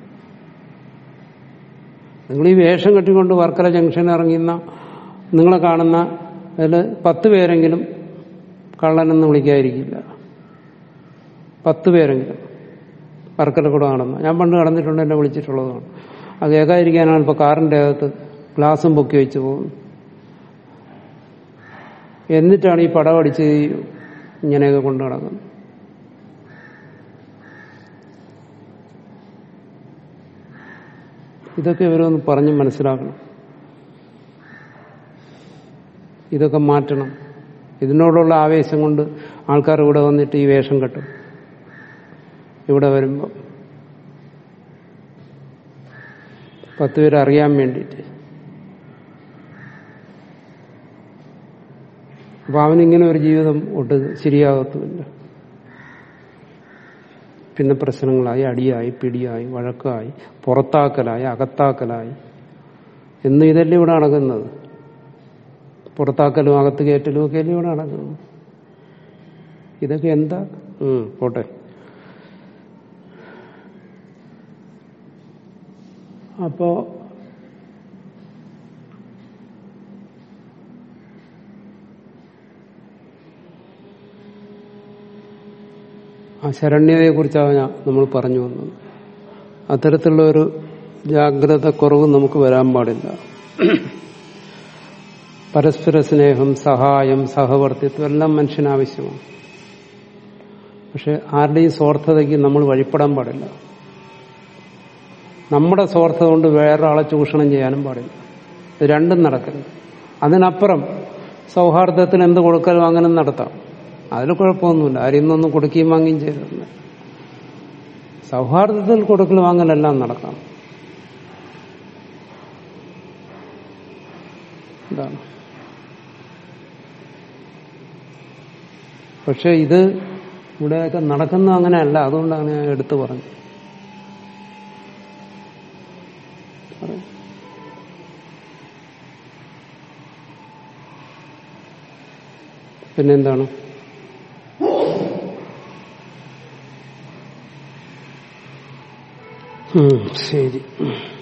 A: നിങ്ങൾ ഈ വേഷം കെട്ടിക്കൊണ്ട് വർക്കല ജംഗ്ഷൻ ഇറങ്ങുന്ന നിങ്ങളെ കാണുന്ന അതിൽ പത്ത് പേരെങ്കിലും കള്ളനെന്ന് വിളിക്കാതിരിക്കില്ല പത്ത് പേരെങ്കിലും വർക്കല കൂടെ നടന്നു ഞാൻ പണ്ട് കടന്നിട്ടുണ്ട് എന്നെ വിളിച്ചിട്ടുള്ളതാണ് അത് കേൾക്കാതിരിക്കാനാണ് ഇപ്പൊ കാറിന്റെ അകത്ത് ഗ്ലാസും പൊക്കി വെച്ച് പോകുന്നത് എന്നിട്ടാണ് ഈ പടം അടിച്ച് ഇങ്ങനെയൊക്കെ കൊണ്ടു നടക്കുന്നത് ഇതൊക്കെ ഇവരൊന്ന് പറഞ്ഞ് മനസ്സിലാക്കണം ഇതൊക്കെ മാറ്റണം ഇതിനോടുള്ള ആവേശം കൊണ്ട് ആൾക്കാർ ഇവിടെ വന്നിട്ട് ഈ വേഷം കെട്ടും ഇവിടെ വരുമ്പോൾ പത്ത് പേര് അറിയാൻ വേണ്ടിയിട്ട് അപ്പൊ അവനിങ്ങനെ ഒരു ജീവിതം ഒട്ട് ശരിയാകത്തുമില്ല പിന്നെ പ്രശ്നങ്ങളായി അടിയായി പിടിയായി വഴക്കായി പുറത്താക്കലായി അകത്താക്കലായി എന്ന് ഇതല്ലേ ഇവിടെ നടക്കുന്നത് പുറത്താക്കലും അകത്ത് കയറ്റലും ഒക്കെ അല്ലേ ഇവിടെ നടക്കുന്നത് ഇതൊക്കെ എന്താ ഉം, പോട്ടെ അപ്പോ ആ ശരണ്യതയെ കുറിച്ചാണ് ഞാൻ- നമ്മൾ പറഞ്ഞു വന്നത് അത്തരത്തിലുള്ള ഒരു ജാഗ്രത കുറവ് നമുക്ക് വരാൻ പാടില്ല പരസ്പര സ്നേഹം സഹായം സഹവർത്തിത്വം എല്ലാം മനുഷ്യന് ആവശ്യമാണ് പക്ഷെ ആരുടെയും സ്വാർത്ഥതയ്ക്ക് നമ്മൾ വഴിപ്പെടാൻ പാടില്ല നമ്മുടെ സ്വാർത്ഥത കൊണ്ട് വേറൊരാളെ ചൂഷണം ചെയ്യാനും പാടില്ല ഇത് രണ്ടും നടക്കരുത് അതിനപ്പുറം സൗഹാർദ്ദത്തിന് എന്ത് കൊടുക്കലും അങ്ങനെ നടത്താം അതിൽ കുഴപ്പമൊന്നുമില്ല ആരെയും ഒന്നും കൊടുക്കുകയും വാങ്ങുകയും ചെയ്തില്ല സൗഹാർദ്ദത്തിൽ കൊടുക്കൽ വാങ്ങലെല്ലാം നടക്കാം എന്താണ് പക്ഷെ ഇത് ഇവിടെയൊക്കെ നടക്കുന്ന അങ്ങനെയല്ല അതുകൊണ്ടാണ് ഞാൻ എടുത്തു പറഞ്ഞത് പറയ്. പിന്നെന്താണ് ഉം, ശരി